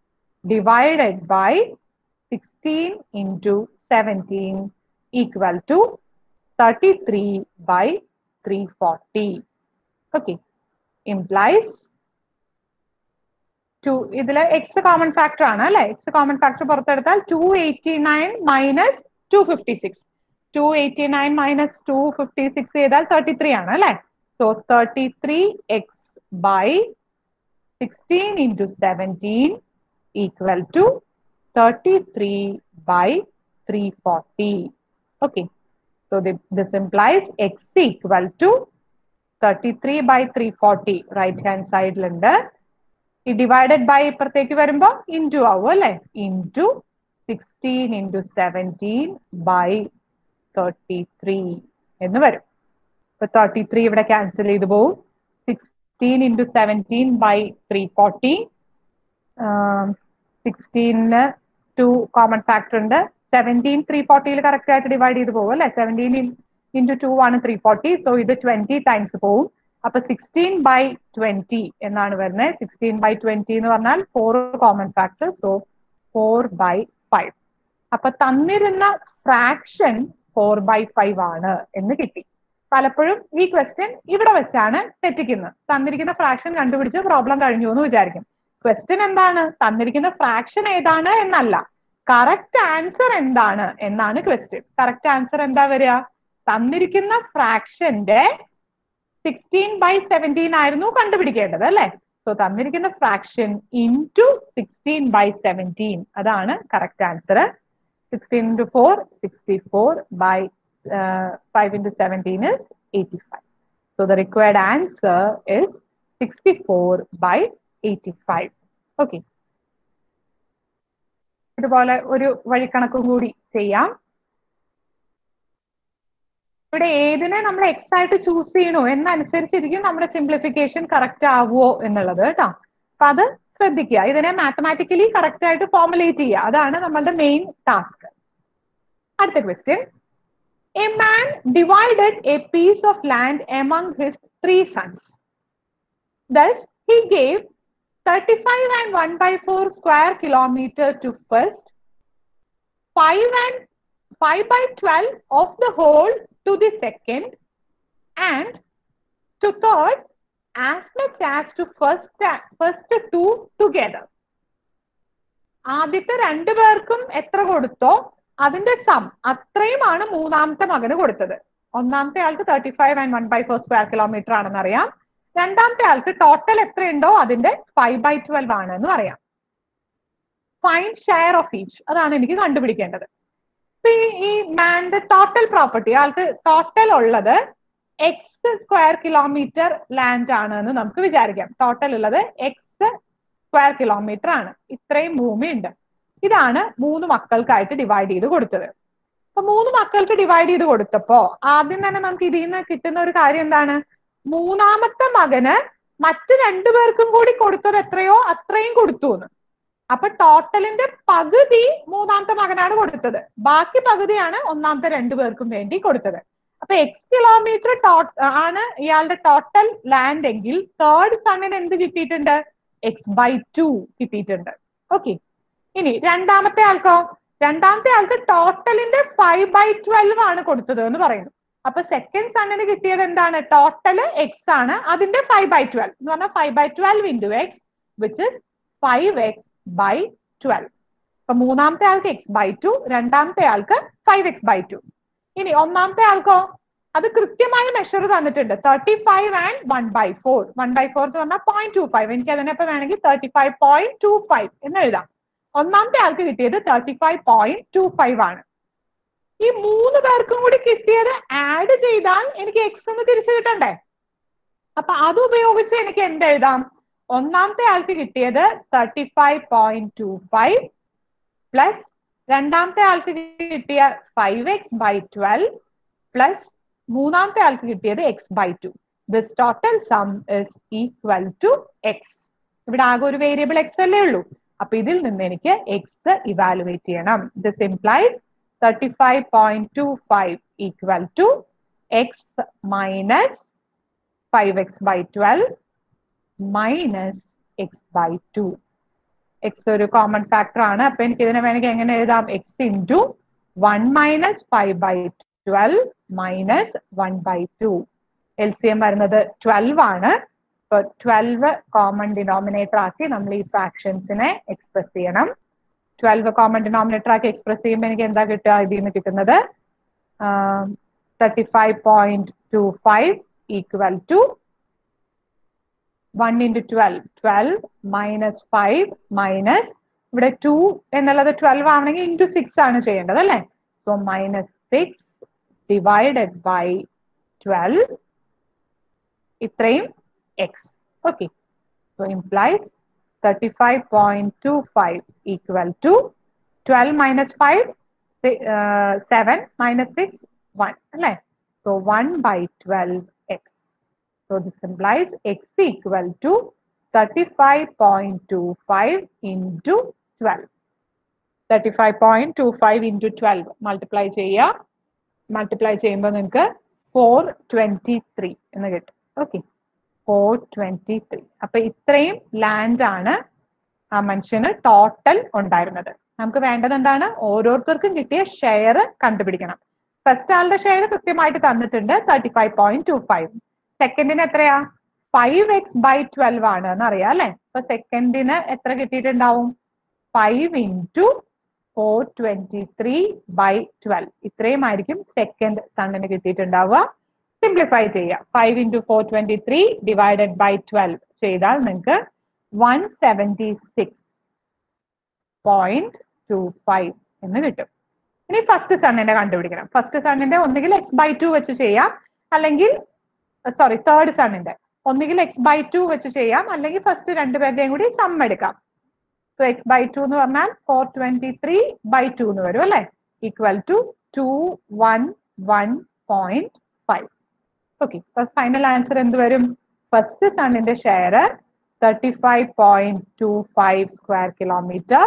divided by sixteen into seventeen equal to thirty three by three forty okay implies to ഇതിൽ എക്സ് കോമൺ ഫാക്ടർ ആണ് അല്ലെ എക്സ് കോമൺ ഫാക്ടർ പുറത്തെടുത്താൽ two eighty nine minus two fifty six two eighty nine minus two fifty six ചെയ്താൽ തേർട്ടി ത്രീ ആണ് അല്ലെ so thirty three x by sixteen into seventeen equal to thirty three by three forty okay so this implies x equal to thirty three by three forty right hand സൈഡിലുണ്ട് ഈ ഡിവൈഡഡ് ബൈ ഇപ്പുറത്തേക്ക് വരുമ്പോ ഇൻറ്റു ആവും അല്ലെ into sixteen into seventeen by thirty three എന്ന് വരും ഇപ്പൊ തേർട്ടി ത്രീ ഇവിടെ ക്യാൻസൽ ചെയ്തു പോവും sixteen into seventeen by three forty സിക്സ്റ്റീനിന് ടു കോമൺ ഫാക്ടർ ഉണ്ട് സെവൻറ്റീൻ ത്രീ ഫോർട്ടിയിൽ കറക്റ്റ് ആയിട്ട് ഡിവൈഡ് ചെയ്ത് പോകും അല്ലെ സെവൻറ്റീൻ ഇൻറ്റു ടു ആണ് ത്രീ ഫോർട്ടി സോ ഇത് ട്വന്റി ടൈംസ് പോവും അപ്പൊ സിക്സ്റ്റീൻ ബൈ ട്വന്റി എന്നാണ് വരുന്നത് സിക്സ്റ്റീൻ ബൈ ട്വന്റി എന്ന് പറഞ്ഞാൽ four common factor so four by five അപ്പൊ തന്നിരുന്ന ഫ്രാക്ഷൻ ഫോർ ബൈ ഫൈവ് ആണ് എന്ന് കിട്ടി പലപ്പോഴും ഈ ക്വസ്റ്റ്യൻ ഇവിടെ വെച്ചാണ് തെറ്റിക്കുന്നത് തന്നിരിക്കുന്ന ഫ്രാക്ഷൻ കണ്ടുപിടിച്ച് പ്രോബ്ലം കഴിഞ്ഞു എന്ന് വിചാരിക്കും ക്വസ്റ്റ്യൻ എന്താണ് തന്നിരിക്കുന്ന ഫ്രാക്ഷൻ ഏതാണ് എന്നല്ല കറക്റ്റ് ആൻസർ എന്താണ് എന്നാണ് ക്വസ്റ്റ്യൻ കറക്റ്റ് ആൻസർ എന്താ വരിക തന്നിരിക്കുന്ന ഫ്രാക്ഷന്റെ സിക്സ്റ്റീൻ ബൈ സെവൻറ്റീൻ ആയിരുന്നു കണ്ടുപിടിക്കേണ്ടത് അല്ലെ സോ തന്നിരിക്കുന്ന fraction into sixteen by seventeen അതാണ് correct answer sixteen into four sixty four by five into seventeen is eighty five So the required answer is 64 by 85. Okay. ഇതുപോലെ ഒരു വഴിക്കണക്കും കൂടി ചെയ്യാം ഇവിടെ ഏതിനെ നമ്മൾ എക്സ് ആയിട്ട് ചൂസ് ചെയ്യണോ എന്നനുസരിച്ചിരിക്കും നമ്മുടെ സിംപ്ലിഫിക്കേഷൻ കറക്റ്റ് ആവുമോ എന്നുള്ളത് കേട്ടോ അപ്പൊ അത് ശ്രദ്ധിക്കുക ഇതിനെ മാത്തമാറ്റിക്കലി കറക്റ്റ് ആയിട്ട് ഫോർമുലേറ്റ് ചെയ്യുക അതാണ് നമ്മളുടെ മെയിൻ ടാസ്ക് അടുത്ത question a man divided a piece of land among his three sons thus he gave 35 and 1 by 4 square kilometer to first, 5 and 5 by 12 of the whole to the second, and to third as much as to first, first two together. ആദ്യത്തെ രണ്ടു പേർക്കും എത്ര കൊടുത്തോ അതിന്റെ സം അത്രയുമാണ് മൂന്നാമത്തെ മകന് കൊടുത്തത് ഒന്നാമത്തെ ആൾക്ക് thirty five and one by four square kilometre ആണെന്ന് അറിയാം രണ്ടാമത്തെ ആൾക്ക് ടോട്ടൽ എത്രയുണ്ടോ അതിന്റെ ഫൈവ് ബൈ ട്വൽവ് ആണ് എന്ന് പറയാം ഫൈൻ ഷെയർ ഓഫ് ഈച്ച് അതാണ് എനിക്ക് കണ്ടുപിടിക്കേണ്ടത് ഈ മാന്റെ ടോട്ടൽ പ്രോപ്പർട്ടി ആൾക്ക് ടോട്ടൽ ഉള്ളത് എക്സ് സ്ക്വയർ കിലോമീറ്റർ ലാൻഡ് ആണ് എന്ന് നമുക്ക് വിചാരിക്കാം ടോട്ടൽ ഉള്ളത് എക്സ് സ്ക്വയർ കിലോമീറ്റർ ആണ് ഇത്രയും ഭൂമി ഉണ്ട് ഇതാണ് മൂന്ന് മക്കൾക്കായിട്ട് ഡിവൈഡ് ചെയ്ത് കൊടുത്തത് അപ്പൊ മൂന്ന് മക്കൾക്ക് ഡിവൈഡ് ചെയ്ത് കൊടുത്തപ്പോ ആദ്യം തന്നെ നമുക്ക് ഇതിൽ നിന്ന് കിട്ടുന്ന ഒരു കാര്യം എന്താണ് മൂന്നാമത്തെ മകന് മറ്റു രണ്ടുപേർക്കും കൂടി കൊടുത്തത് എത്രയോ അത്രയും കൊടുത്തു എന്ന് അപ്പൊ ടോട്ടലിന്റെ പകുതി മൂന്നാമത്തെ മകനാണ് കൊടുത്തത് ബാക്കി പകുതിയാണ് ഒന്നാമത്തെ രണ്ടുപേർക്കും വേണ്ടി കൊടുത്തത് അപ്പൊ എക്സ് കിലോമീറ്റർ ആണ് ഇയാളുടെ ടോട്ടൽ ലാൻഡ് എങ്കിൽ തേർഡ് സണ്ണിന് എന്ത് കിട്ടിയിട്ടുണ്ട് എക്സ് ബൈ ടു കിട്ടിയിട്ടുണ്ട് ഓക്കെ ഇനി രണ്ടാമത്തെ ആൾക്കോ രണ്ടാമത്തെ ആൾക്ക് ടോട്ടലിന്റെ ഫൈവ് ബൈ ട്വൽവ് ആണ് കൊടുത്തത് എന്ന് പറയുന്നു അപ്പൊ സെക്കൻഡ് സണ്ണിന് കിട്ടിയത് എന്താണ് ടോട്ടൽ എക്സ് ആണ് അതിന്റെ ഫൈവ് ബൈ ട്വൽവ് എന്ന് പറഞ്ഞാൽ five by twelve into x which is five x by twelve അപ്പൊ മൂന്നാമത്തെ ആൾക്ക് എക്സ് ബൈ ടു രണ്ടാമത്തെ ആൾക്ക് ഫൈവ് എക്സ് ബൈ ടു ഇനി ഒന്നാമത്തെ ആൾക്കോ അത് കൃത്യമായ മെഷർ തന്നിട്ടുണ്ട് thirty five and one by four one by four എന്ന് പറഞ്ഞാൽ പോയിന്റ് ടു ഫൈവ് എനിക്ക് അതിനൊപ്പം വേണമെങ്കിൽ thirty five point two five എന്ന് എഴുതാം ഒന്നാമത്തെ ആൾക്ക് കിട്ടിയത് thirty five point two five ആണ് ഈ മൂന്ന് പേർക്കും കൂടി കിട്ടിയത് ആഡ് ചെയ്താൽ എനിക്ക് എക്സ് എന്ന് തിരിച്ചു കിട്ടണ്ടേ അപ്പൊ അത് ഉപയോഗിച്ച് എനിക്ക് എന്ത് എഴുതാം ഒന്നാമത്തെ ആൾക്ക് കിട്ടിയത് thirty five point two five plus രണ്ടാമത്തെ ആൾക്ക് കിട്ടിയ five x by twelve plus മൂന്നാമത്തെ ആൾക്ക് കിട്ടിയത് x by two this total sum is equal to x ഇവിടെ ആകെ ഒരു വേരിയബിൾ എക്സ് അല്ലേ ഉള്ളൂ അപ്പൊ ഇതിൽ നിന്ന് എനിക്ക് എക്സ് ഇവാലുവേറ്റ് ചെയ്യണം this implies thirty five point two five equal to x minus five x by twelve minus x by two x ഒരു കോമൺ ഫാക്ടർ ആണ് അപ്പൊ എനിക്ക് ഇതിനെ വേണമെങ്കിൽ എങ്ങനെ എഴുതാം x into one minus five by twelve minus one by two L C M വരുന്നത് ട്വൽവ് ആണ് ഇപ്പൊ ട്വൽവ് കോമൺ ഡിനോമിനേറ്റർ ആക്കി നമ്മൾ ഈ ഫ്രാക്ഷൻസിനെ എക്സ്പ്രസ് ചെയ്യണം ട്വൽവ് കോമൺ ഡിനോമിനേറ്റർ ആക്കി എക്സ്പ്രസ് ചെയ്യുമ്പോൾ എനിക്ക് എന്താ കിട്ടുക ഇതിൽ നിന്ന് കിട്ടുന്നത് thirty five point two five equal to one into twelve twelve minus five minus ഇവിടെ ടു എന്നുള്ളത് ട്വൽവ് ആണെങ്കിൽ ഇൻറ്റു സിക്സ് ആണ് ചെയ്യേണ്ടത് അല്ലേ so minus six divided by twelve ഇത്രയും x okay so implies thirty five point two five equal to twelve minus five seven minus six one അല്ലേ so one by twelve x So this implies x equal to 35.25 into 12. 35.25 into 12 multiply ചെയ്യുക മൾട്ടിപ്ലൈ ചെയ്യുമ്പോൾ നിങ്ങൾക്ക് ഫോർ ട്വന്റി ത്രീ എന്ന് കിട്ടും ഓക്കെ ഫോർ ട്വന്റി ത്രീ അപ്പൊ ഇത്രയും ലാൻഡ് ആണ് ആ മനുഷ്യന് ടോട്ടൽ ഉണ്ടായിരുന്നത് നമുക്ക് വേണ്ടത് എന്താണ് ഓരോരുത്തർക്കും കിട്ടിയ ഷെയർ കണ്ടുപിടിക്കണം ഫസ്റ്റ് ആളുടെ ഷെയർ കൃത്യമായിട്ട് തന്നിട്ടുണ്ട് thirty five point two five സെക്കൻഡിന് എത്രയാ ഫൈവ് എക്സ് ബൈ ട്വൽവ് ആണ് എന്ന് അറിയാം അല്ലെ അപ്പൊ സെക്കൻഡിന് എത്ര കിട്ടിയിട്ടുണ്ടാവും five into four twenty three by twelve ഇത്രയും ആയിരിക്കും സെക്കൻഡ് സണ്ണിന് കിട്ടിയിട്ടുണ്ടാവുക സിംപ്ലിഫൈ ചെയ്യുക five into four twenty three divided by twelve ചെയ്താൽ നിങ്ങൾക്ക് one seventy six point two five എന്ന് കിട്ടും ഇനി ഫസ്റ്റ് സണ്ണിന്റെ കണ്ടുപിടിക്കണം ഫസ്റ്റ് സണ്ണിന്റെ ഒന്നുകിൽ എക്സ് ബൈ ടു വെച്ച് ചെയ്യാം അല്ലെങ്കിൽ സോറി തേർഡ് സണ്ണിന്റെ ഒന്നുകിൽ എക്സ് ബൈ ടു വെച്ച് ചെയ്യാം അല്ലെങ്കിൽ ഫസ്റ്റ് രണ്ടുപേരുടെയും കൂടി സം എടുക്കാം സോ എക്സ് ബൈ ടു എന്ന് പറഞ്ഞാൽ four twenty three by two എന്ന് വരും അല്ലെ equal to two one one point five okay final answer എന്ത് വരും ഫസ്റ്റ് സണ്ണിന്റെ share thirty five point two five square kilometre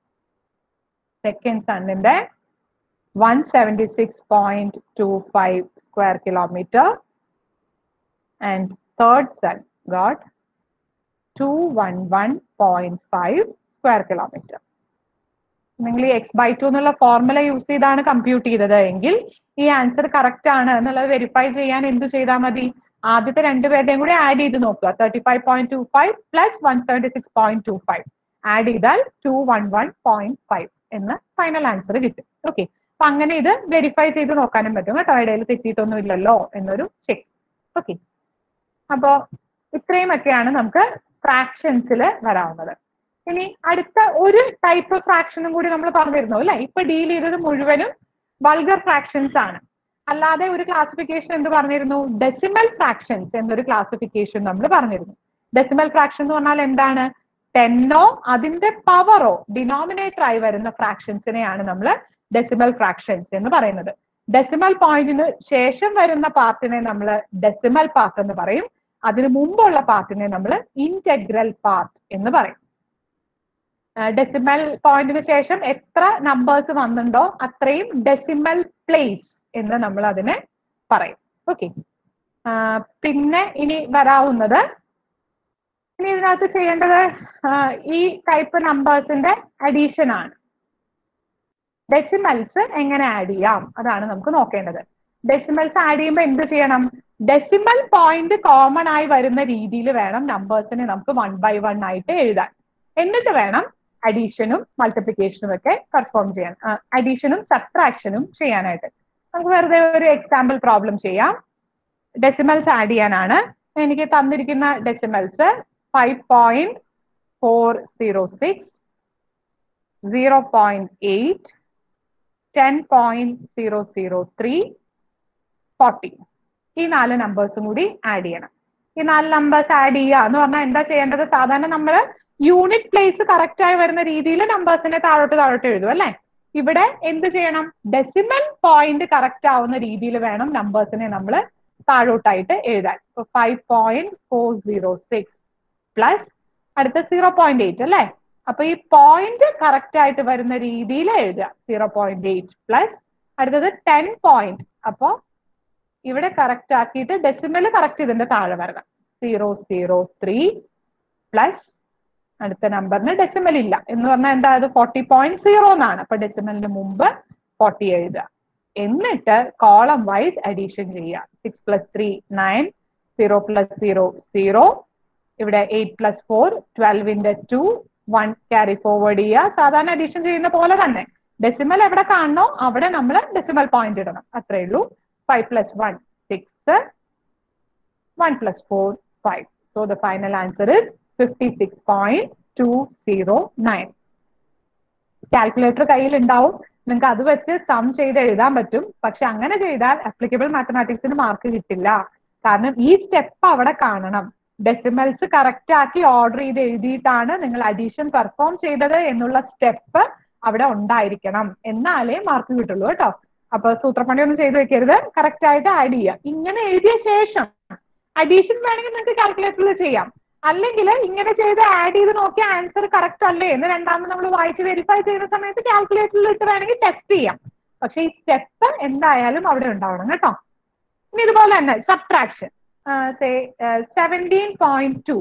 second സണ്ണിന്റെ one seventy six point two five square kilometre and third son got two one one point five square kilometre നിങ്ങൾ ഈ എക്സ് ബൈ ടു എന്നുള്ള ഫോർമുല യൂസ് ചെയ്താണ് കമ്പ്യൂട്ട് ചെയ്തത് എങ്കിൽ ഈ ആൻസർ കറക്റ്റ് ആണ് എന്നുള്ളത് വെരിഫൈ ചെയ്യാൻ എന്ത് ചെയ്താൽ മതി ആദ്യത്തെ രണ്ടുപേരുടെയും കൂടി ആഡ് ചെയ്ത് നോക്കുക thirty five point two five plus one seventy six point two five add ചെയ്താൽ two one one point five എന്ന് ഫൈനൽ ആൻസർ കിട്ടും ഓക്കെ അപ്പൊ അങ്ങനെ ഇത് വെരിഫൈ ചെയ്ത് നോക്കാനും പറ്റും കേട്ടോ ഇടയിൽ തെറ്റിയിട്ടൊന്നും ഇല്ലല്ലോ എന്നൊരു ചെക്ക് ഓക്കെ അപ്പോ ഇത്രയുമൊക്കെയാണ് നമുക്ക് ഫ്രാക്ഷൻസിൽ വരാവുന്നത് ഇനി അടുത്ത ഒരു ടൈപ്പ് ഫ്രാക്ഷനും കൂടി നമ്മൾ പറഞ്ഞിരുന്നു അല്ലെ ഇപ്പൊ ഡീൽ ചെയ്തത് മുഴുവനും വൾഗർ ഫ്രാക്ഷൻസ് ആണ് അല്ലാതെ ഒരു ക്ലാസിഫിക്കേഷൻ എന്ത് പറഞ്ഞിരുന്നു ഡെസിമൽ ഫ്രാക്ഷൻസ് എന്നൊരു ക്ലാസിഫിക്കേഷൻ നമ്മൾ പറഞ്ഞിരുന്നു ഡെസിമൽ ഫ്രാക്ഷൻ എന്ന് പറഞ്ഞാൽ എന്താണ് ടെന്നോ അതിന്റെ പവറോ ഡിനോമിനേറ്റർ ആയി വരുന്ന ഫ്രാക്ഷൻസിനെയാണ് നമ്മൾ ഡെസിമൽ ഫ്രാക്ഷൻസ് എന്ന് പറയുന്നത് ഡെസിമൽ പോയിന്റിന് ശേഷം വരുന്ന പാർട്ടിനെ നമ്മൾ ഡെസിമൽ പാർട്ട് എന്ന് പറയും അതിനു മുമ്പുള്ള പാർട്ടിനെ നമ്മൾ ഇന്റഗ്രൽ പാർട്ട് എന്ന് പറയും ഡെസിമൽ പോയിന്റിന് ശേഷം എത്ര നമ്പേഴ്സ് വന്നിട്ടുണ്ടോ അത്രയും ഡെസിമൽ പ്ലേസ് എന്ന് നമ്മൾ അതിനെ പറയും ഓക്കെ പിന്നെ ഇനി വരാവുന്നത് ഇനി ഇതിനകത്ത് ചെയ്യേണ്ടത് ഈ ടൈപ്പ് നമ്പേഴ്സിന്റെ അഡീഷൻ ആണ് ഡെസിമൽസ് എങ്ങനെ ആഡ് ചെയ്യാം അതാണ് നമുക്ക് നോക്കേണ്ടത് ഡെസിമൽസ് ആഡ് ചെയ്യുമ്പോൾ എന്ത് ചെയ്യണം ഡെസിമൽ പോയിന്റ് കോമൺ ആയി വരുന്ന രീതിയിൽ വേണം നമ്പേഴ്സിനെ നമുക്ക് വൺ ബൈ വൺ ആയിട്ട് എഴുതാൻ എന്നിട്ട് വേണം അഡീഷനും മൾട്ടിപ്ലിക്കേഷനും ഒക്കെ പെർഫോം ചെയ്യാൻ അഡീഷനും സബ്ട്രാക്ഷനും ചെയ്യാനായിട്ട് നമുക്ക് വെറുതെ ഒരു എക്സാമ്പിൾ പ്രോബ്ലം ചെയ്യാം ഡെസിമൽസ് ആഡ് ചെയ്യാനാണ് എനിക്ക് തന്നിരിക്കുന്ന decimals five point four zero six zero point eight ten point zero zero three forty ഈ നാല് നമ്പേഴ്സും കൂടി ആഡ് ചെയ്യണം ഈ നാല് നമ്പേഴ്സ് ആഡ് ചെയ്യുക എന്ന് പറഞ്ഞാൽ എന്താ ചെയ്യേണ്ടത് സാധാരണ നമ്മൾ യൂണിറ്റ് പ്ലേസ് കറക്റ്റ് ആയി വരുന്ന രീതിയിൽ നമ്പേഴ്സിനെ താഴോട്ട് താഴോട്ട് എഴുതും അല്ലെ ഇവിടെ എന്ത് ചെയ്യണം ഡെസിമൽ പോയിന്റ് കറക്റ്റ് ആവുന്ന രീതിയിൽ വേണം നമ്പേഴ്സിനെ നമ്മൾ താഴോട്ടായിട്ട് എഴുതാൻ five point four zero six plus അടുത്ത സീറോ പോയിന്റ് എയ്റ്റ് അല്ലെ അപ്പൊ ഈ പോയിന്റ് കറക്റ്റ് ആയിട്ട് വരുന്ന രീതിയിൽ എഴുതുക സീറോ പോയിന്റ് എയ്റ്റ് പ്ലസ് അടുത്തത് ടെൻ പോയിന്റ് അപ്പോ ഇവിടെ കറക്റ്റ് ആക്കിയിട്ട് ഡെസിമൽ കറക്റ്റ് ഇതിന്റെ താഴെ വരണം സീറോ സീറോ ത്രീ പ്ലസ് അടുത്ത നമ്പറിന് ഡെസിമൽ ഇല്ല എന്ന് പറഞ്ഞാൽ എന്താ അത് ഫോർട്ടി പോയിന്റ് സീറോ എന്നാണ് അപ്പൊ ഡെസിമലിന് മുമ്പ് ഫോർട്ടി എഴുതുക എന്നിട്ട് കോളം വൈസ് അഡീഷൻ ചെയ്യുക six plus three nine zero plus zero zero ഇവിടെ എയ്റ്റ് പ്ലസ് ഫോർ ട്വൽവിന്റെ ടു വൺ ക്യാരി ഫോർവേഡ് ചെയ്യുക സാധാരണ അഡീഷൻ ചെയ്യുന്ന പോലെ തന്നെ ഡെസിമൽ എവിടെ കാണണോ അവിടെ നമ്മൾ ഡെസിമൽ പോയിന്റ് ഇടണം അത്രേ ഉള്ളൂ five plus one six one plus four five so the final answer is fifty six point two zero nine calculator കയ്യിൽ ഉണ്ടാവും നിങ്ങൾക്ക് അത് വെച്ച് സം ചെയ്ത് എഴുതാൻ പറ്റും പക്ഷെ അങ്ങനെ ചെയ്താൽ അപ്ലിക്കബിൾ മാത്തമാറ്റിക്സിന് മാർക്ക് കിട്ടില്ല കാരണം ഈ സ്റ്റെപ്പ് അവിടെ കാണണം ഡെസിമൽസ് കറക്റ്റ് ആക്കി ഓർഡർ ചെയ്ത് എഴുതിയിട്ടാണ് നിങ്ങൾ അഡീഷൻ പെർഫോം ചെയ്തത് എന്നുള്ള സ്റ്റെപ്പ് അവിടെ ഉണ്ടായിരിക്കണം എന്നാലേ മാർക്ക് കിട്ടുള്ളൂ കേട്ടോ അപ്പൊ സൂത്രപ്പണി ഒന്നും ചെയ്തു വെക്കരുത് കറക്റ്റ് ആയിട്ട് ആഡ് ചെയ്യുക ഇങ്ങനെ എഴുതിയ ശേഷം അഡീഷൻ വേണമെങ്കിൽ നിങ്ങൾക്ക് കാൽക്കുലേറ്ററിൽ ചെയ്യാം അല്ലെങ്കിൽ ഇങ്ങനെ ചെയ്ത് ആഡ് ചെയ്ത് നോക്കിയ ആൻസർ കറക്റ്റ് അല്ലേ എന്ന് രണ്ടാമത് നമ്മൾ വായിച്ച് വെരിഫൈ ചെയ്യുന്ന സമയത്ത് കാൽക്കുലേറ്ററിൽ ഇട്ട് വേണമെങ്കിൽ ടെസ്റ്റ് ചെയ്യാം പക്ഷെ ഈ സ്റ്റെപ്പ് എന്തായാലും അവിടെ ഉണ്ടാവണം കേട്ടോ ഇനി ഇതുപോലെ തന്നെ subtraction say seventeen point two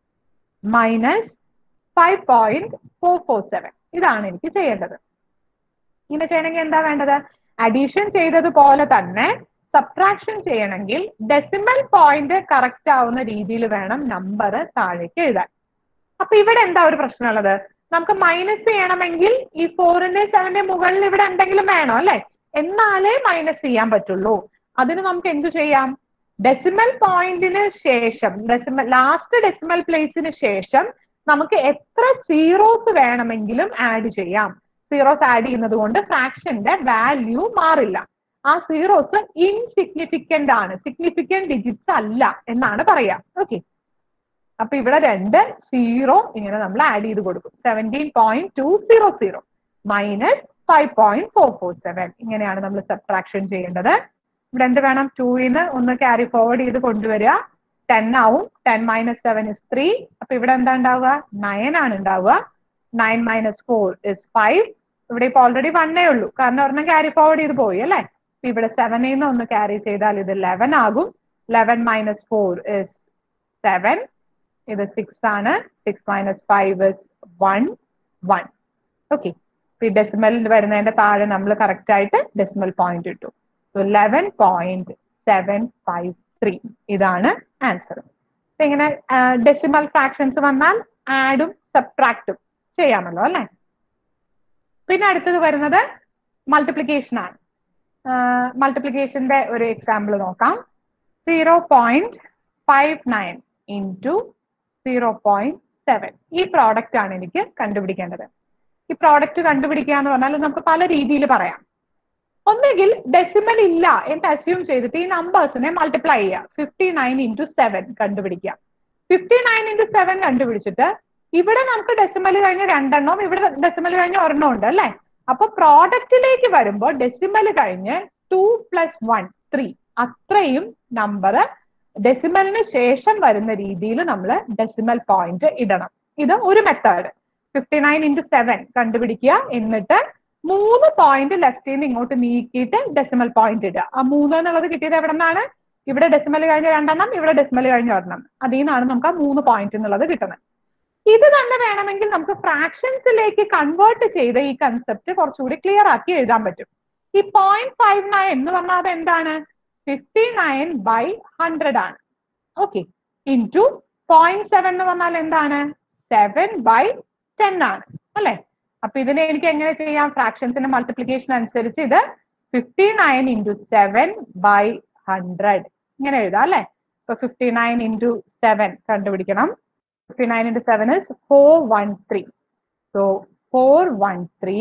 minus five point four four seven ഇതാണ് എനിക്ക് ചെയ്യേണ്ടത് ഇങ്ങനെ ചെയ്യണമെങ്കിൽ എന്താ വേണ്ടത് അഡീഷൻ ചെയ്തതുപോലെ തന്നെ സബ്ട്രാക്ഷൻ ചെയ്യണമെങ്കിൽ ഡെസിമൽ പോയിന്റ് കറക്റ്റ് ആവുന്ന രീതിയിൽ വേണം നമ്പർ താഴേക്ക് എഴുതാൻ അപ്പൊ ഇവിടെ എന്താ ഒരു പ്രശ്നമുള്ളത് നമുക്ക് മൈനസ് ചെയ്യണമെങ്കിൽ ഈ ഫോറിന്റെ സെവന്റെ മുകളിൽ ഇവിടെ എന്തെങ്കിലും വേണം അല്ലെ എന്നാലേ മൈനസ് ചെയ്യാൻ പറ്റുള്ളൂ അതിന് നമുക്ക് എന്തു ചെയ്യാം ഡെസിമൽ പോയിന്റിന് ശേഷം ഡെസിമൽ ലാസ്റ്റ് ഡെസിമൽ പ്ലേസിന് ശേഷം നമുക്ക് എത്ര സീറോസ് വേണമെങ്കിലും ആഡ് ചെയ്യാം സീറോസ് ആഡ് ചെയ്യുന്നത് കൊണ്ട് ഫ്രാക്ഷന്റെ വാല്യൂ മാറില്ല ആ സീറോസ് ഇൻസിഗ്നിഫിക്കന്റ് ആണ് സിഗ്നിഫിക്കന്റ് ഡിജിറ്റ്സ് അല്ല എന്നാണ് പറയാ ഓക്കെ അപ്പൊ ഇവിടെ രണ്ട് സീറോ ഇങ്ങനെ നമ്മൾ ആഡ് ചെയ്ത് കൊടുക്കും seventeen point two zero zero minus five point four four seven ഇങ്ങനെയാണ് നമ്മൾ സബ്ട്രാക്ഷൻ ചെയ്യേണ്ടത് ഇവിടെ എന്ത് വേണം ടൂയിന്ന് ഒന്ന് ക്യാരി ഫോർവേഡ് ചെയ്ത് കൊണ്ടുവരിക ടെൻ ആവും ten minus seven is three അപ്പൊ ഇവിടെ എന്താ ഉണ്ടാവുക നയൻ ആണ് ഉണ്ടാവുക nine minus four is five ഇവിടെ ഇപ്പൊ ഓൾറെഡി വണ്ണേ ഉള്ളൂ കാരണം ഒരെണ്ണം ക്യാരി ഫോർവേഡ് ചെയ്ത് പോയി അല്ലെ ഇവിടെ സെവനിൽ നിന്ന് ഒന്ന് ക്യാരി ചെയ്താൽ ഇത് ലെവൻ ആകും eleven minus four is seven ഇത് സിക്സ് ആണ് six minus five is one one okay ഈ ഡെസിമലിൽ വരുന്നതിന്റെ താഴെ നമ്മൾ കറക്റ്റ് ആയിട്ട് ഡെസിമൽ പോയിന്റ് ഇട്ടു so eleven point seven five three ഇതാണ് ആൻസർ ഇങ്ങനെ ഡെസിമൽ ഫ്രാക്ഷൻസ് വന്നാൽ ആഡും സബ്ട്രാക്റ്റും ചെയ്യാമല്ലോ അല്ലെ പിന്നെ അടുത്തത് വരുന്നത് മൾട്ടിപ്ലിക്കേഷൻ ആണ് മൾട്ടിപ്ലിക്കേഷന്റെ ഒരു എക്സാമ്പിൾ നോക്കാം zero point five nine into zero point seven ഈ പ്രോഡക്റ്റ് ആണ് എനിക്ക് കണ്ടുപിടിക്കേണ്ടത് ഈ പ്രോഡക്റ്റ് കണ്ടുപിടിക്കുക എന്ന് പറഞ്ഞാൽ നമുക്ക് പല രീതിയിൽ പറയാം ഒന്നുകിൽ ഡെസിമൽ ഇല്ല എന്ന് അസ്യൂം ചെയ്തിട്ട് ഈ നമ്പേഴ്സിനെ മൾട്ടിപ്ലൈ ചെയ്യുക ഫിഫ്റ്റി നയൻ ഇൻറ്റു സെവൻ കണ്ടുപിടിക്കുക ഫിഫ്റ്റി നയൻ ഇൻറ്റു സെവൻ കണ്ടുപിടിച്ചിട്ട് ഇവിടെ നമുക്ക് ഡെസിമൽ കഴിഞ്ഞ് രണ്ടെണ്ണവും ഇവിടെ ഡെസിമൽ കഴിഞ്ഞ് ഒരെണ്ണം ഉണ്ട് അല്ലെ അപ്പൊ പ്രോഡക്റ്റിലേക്ക് വരുമ്പോൾ ഡെസിമൽ കഴിഞ്ഞ് ടു പ്ലസ് വൺ ത്രീ അത്രയും നമ്പർ ഡെസിമലിന് ശേഷം വരുന്ന രീതിയിൽ നമ്മൾ ഡെസിമൽ പോയിന്റ് ഇടണം ഇത് ഒരു method fifty nine into seven കണ്ടുപിടിക്കുക എന്നിട്ട് മൂന്ന് പോയിന്റ് ലെഫ്റ്റിൽ നിന്ന് ഇങ്ങോട്ട് നീക്കിയിട്ട് ഡെസിമൽ പോയിന്റ് ഇടുക ആ മൂന്ന് എന്നുള്ളത് കിട്ടിയത് എവിടെ നിന്നാണ് ഇവിടെ ഡെസിമൽ കഴിഞ്ഞ രണ്ടെണ്ണം ഇവിടെ ഡെസിമൽ കഴിഞ്ഞ ഒരെണ്ണം അതിൽ നിന്നാണ് നമുക്ക് ആ മൂന്ന് പോയിന്റ് എന്നുള്ളത് കിട്ടുന്നത് ഇത് തന്നെ വേണമെങ്കിൽ നമുക്ക് ഫ്രാക്ഷൻസിലേക്ക് കൺവേർട്ട് ചെയ്ത ഈ കൺസെപ്റ്റ് കുറച്ചുകൂടി ക്ലിയർ ആക്കി എഴുതാൻ പറ്റും ഈ പോയിന്റ് ഫൈവ് നയൻ എന്ന് പറഞ്ഞാൽ അത് എന്താണ് ഫിഫ്റ്റി നയൻ ബൈ ഹൺഡ്രഡ് ആണ് ഓക്കെ ഇൻറ്റു പോയിന്റ് സെവൻ എന്ന് പറഞ്ഞാൽ എന്താണ് സെവൻ ബൈ ടെൻ ആണ് അല്ലെ അപ്പൊ ഇതിനെ എനിക്ക് എങ്ങനെ ചെയ്യാം ഫ്രാക്ഷൻസിന്റെ മൾട്ടിപ്ലിക്കേഷൻ അനുസരിച്ച് ഇത് fifty nine into seven by hundred ഇങ്ങനെ എഴുതാം അല്ലെ ഇപ്പൊ ഫിഫ്റ്റി നയൻ ഇൻറ്റു സെവൻ കണ്ടുപിടിക്കണം fifty nine into seven is four one three so four one three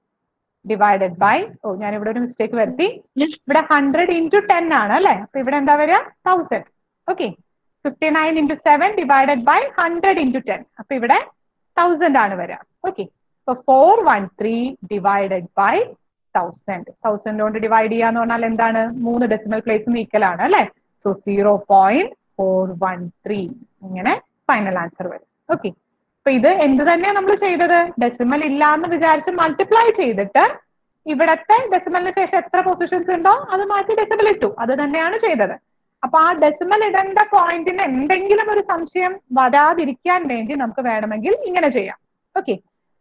divided by ഓ ഞാൻ ഇവിടെ ഒരു മിസ്റ്റേക്ക് വരുത്തി ഇവിടെ ഹൺഡ്രഡ് ഇൻറ്റു ടെൻ ആണ് അല്ലെ അപ്പൊ ഇവിടെ എന്താ വരിക thousand okay fifty nine into seven divided by hundred into ten അപ്പൊ ഇവിടെ തൗസൻഡ് ആണ് വരിക ഓക്കെ അപ്പൊ four one three divided by thousand thousand കൊണ്ട് ഡിവൈഡ് ചെയ്യാന്ന് പറഞ്ഞാൽ എന്താണ് മൂന്ന് ഡെസിമൽ പ്ലേസ് നീക്കലാണ് അല്ലെ so zero point four one three ഇങ്ങനെ ഫൈനൽ ആൻസർ വരും ഓക്കെ അപ്പൊ ഇത് എന്ത് തന്നെയാ നമ്മൾ ചെയ്തത് ഡെസിമൽ ഇല്ല എന്ന് വിചാരിച്ച് മൾട്ടിപ്ലൈ ചെയ്തിട്ട് ഇവിടത്തെ ഡെസിമലിന് ശേഷം എത്ര പൊസിഷൻസ് ഉണ്ടോ അത് മാറ്റി ഡെസിമൽ ഇട്ടു അത് തന്നെയാണ് ചെയ്തത് അപ്പൊ ആ ഡെസിമൽ ഇടേണ്ട പോയിന്റിന് എന്തെങ്കിലും ഒരു സംശയം വരാതിരിക്കാൻ വേണ്ടി നമുക്ക് വേണമെങ്കിൽ ഇങ്ങനെ ചെയ്യാം ഓക്കെ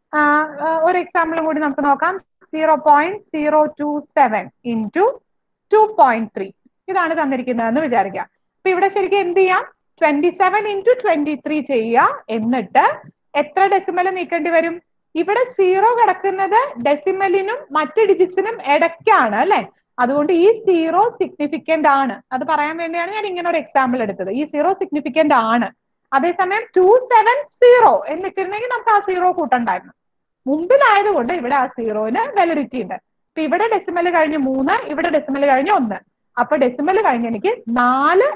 ഒരു എക്സാമ്പിളും കൂടി നമുക്ക് നോക്കാം zero point zero two seven into two point three ഇതാണ് തന്നിരിക്കുന്നതെന്ന് വിചാരിക്കാം അപ്പൊ ഇവിടെ ശരിക്കും എന്ത് ചെയ്യാം twenty seven into twenty three ചെയ്യുക എന്നിട്ട് എത്ര ഡെസിമൽ നീക്കേണ്ടി വരും ഇവിടെ സീറോ കിടക്കുന്നത് ഡെസിമലിനും മറ്റ് ഡിജിറ്റ്സിനും ഇടയ്ക്കാണ് അല്ലെ അതുകൊണ്ട് ഈ സീറോ സിഗ്നിഫിക്കന്റ് ആണ് അത് പറയാൻ വേണ്ടിയാണ് ഞാൻ ഇങ്ങനെ ഒരു എക്സാമ്പിൾ എടുത്തത് ഈ സീറോ സിഗ്നിഫിക്കന്റ് ആണ് അതേസമയം ടു സെവൻ സീറോ എന്നിട്ടിരുന്നെങ്കിൽ നമുക്ക് ആ സീറോ കൂട്ടണ്ടായിരുന്നു മുമ്പിലായതുകൊണ്ട് ഇവിടെ ആ സീറോന് വെലറിറ്റി ഉണ്ട് ഇപ്പൊ ഇവിടെ ഡെസിമൽ കഴിഞ്ഞ് മൂന്ന് ഇവിടെ ഡെസിമൽ കഴിഞ്ഞ് ഒന്ന് അപ്പൊ ഡെസിമൽ കഴിഞ്ഞ് എനിക്ക് നാല്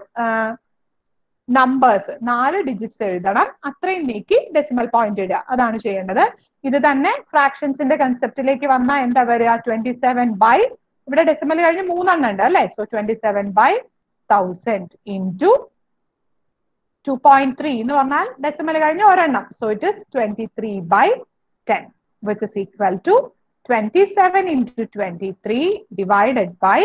നമ്പേഴ്സ് നാല് ഡിജിറ്റ്സ് എഴുതണം അത്രയും നീക്കി ഡെസിമൽ പോയിന്റ് ഇടുക അതാണ് ചെയ്യേണ്ടത് ഇത് തന്നെ ഫ്രാക്ഷൻസിന്റെ കൺസെപ്റ്റിലേക്ക് വന്നാൽ എന്താ വരിക ട്വന്റി സെവൻ ബൈ ഇവിടെ ഡെസിമൽ കഴിഞ്ഞ് മൂന്നെണ്ണം ഉണ്ട് അല്ലെ so twenty seven by thousand into two point three എന്ന് പറഞ്ഞാൽ ഡെസിമൽ കഴിഞ്ഞ് ഒരെണ്ണം so it is twenty three by ten which is equal to twenty seven into twenty three divided by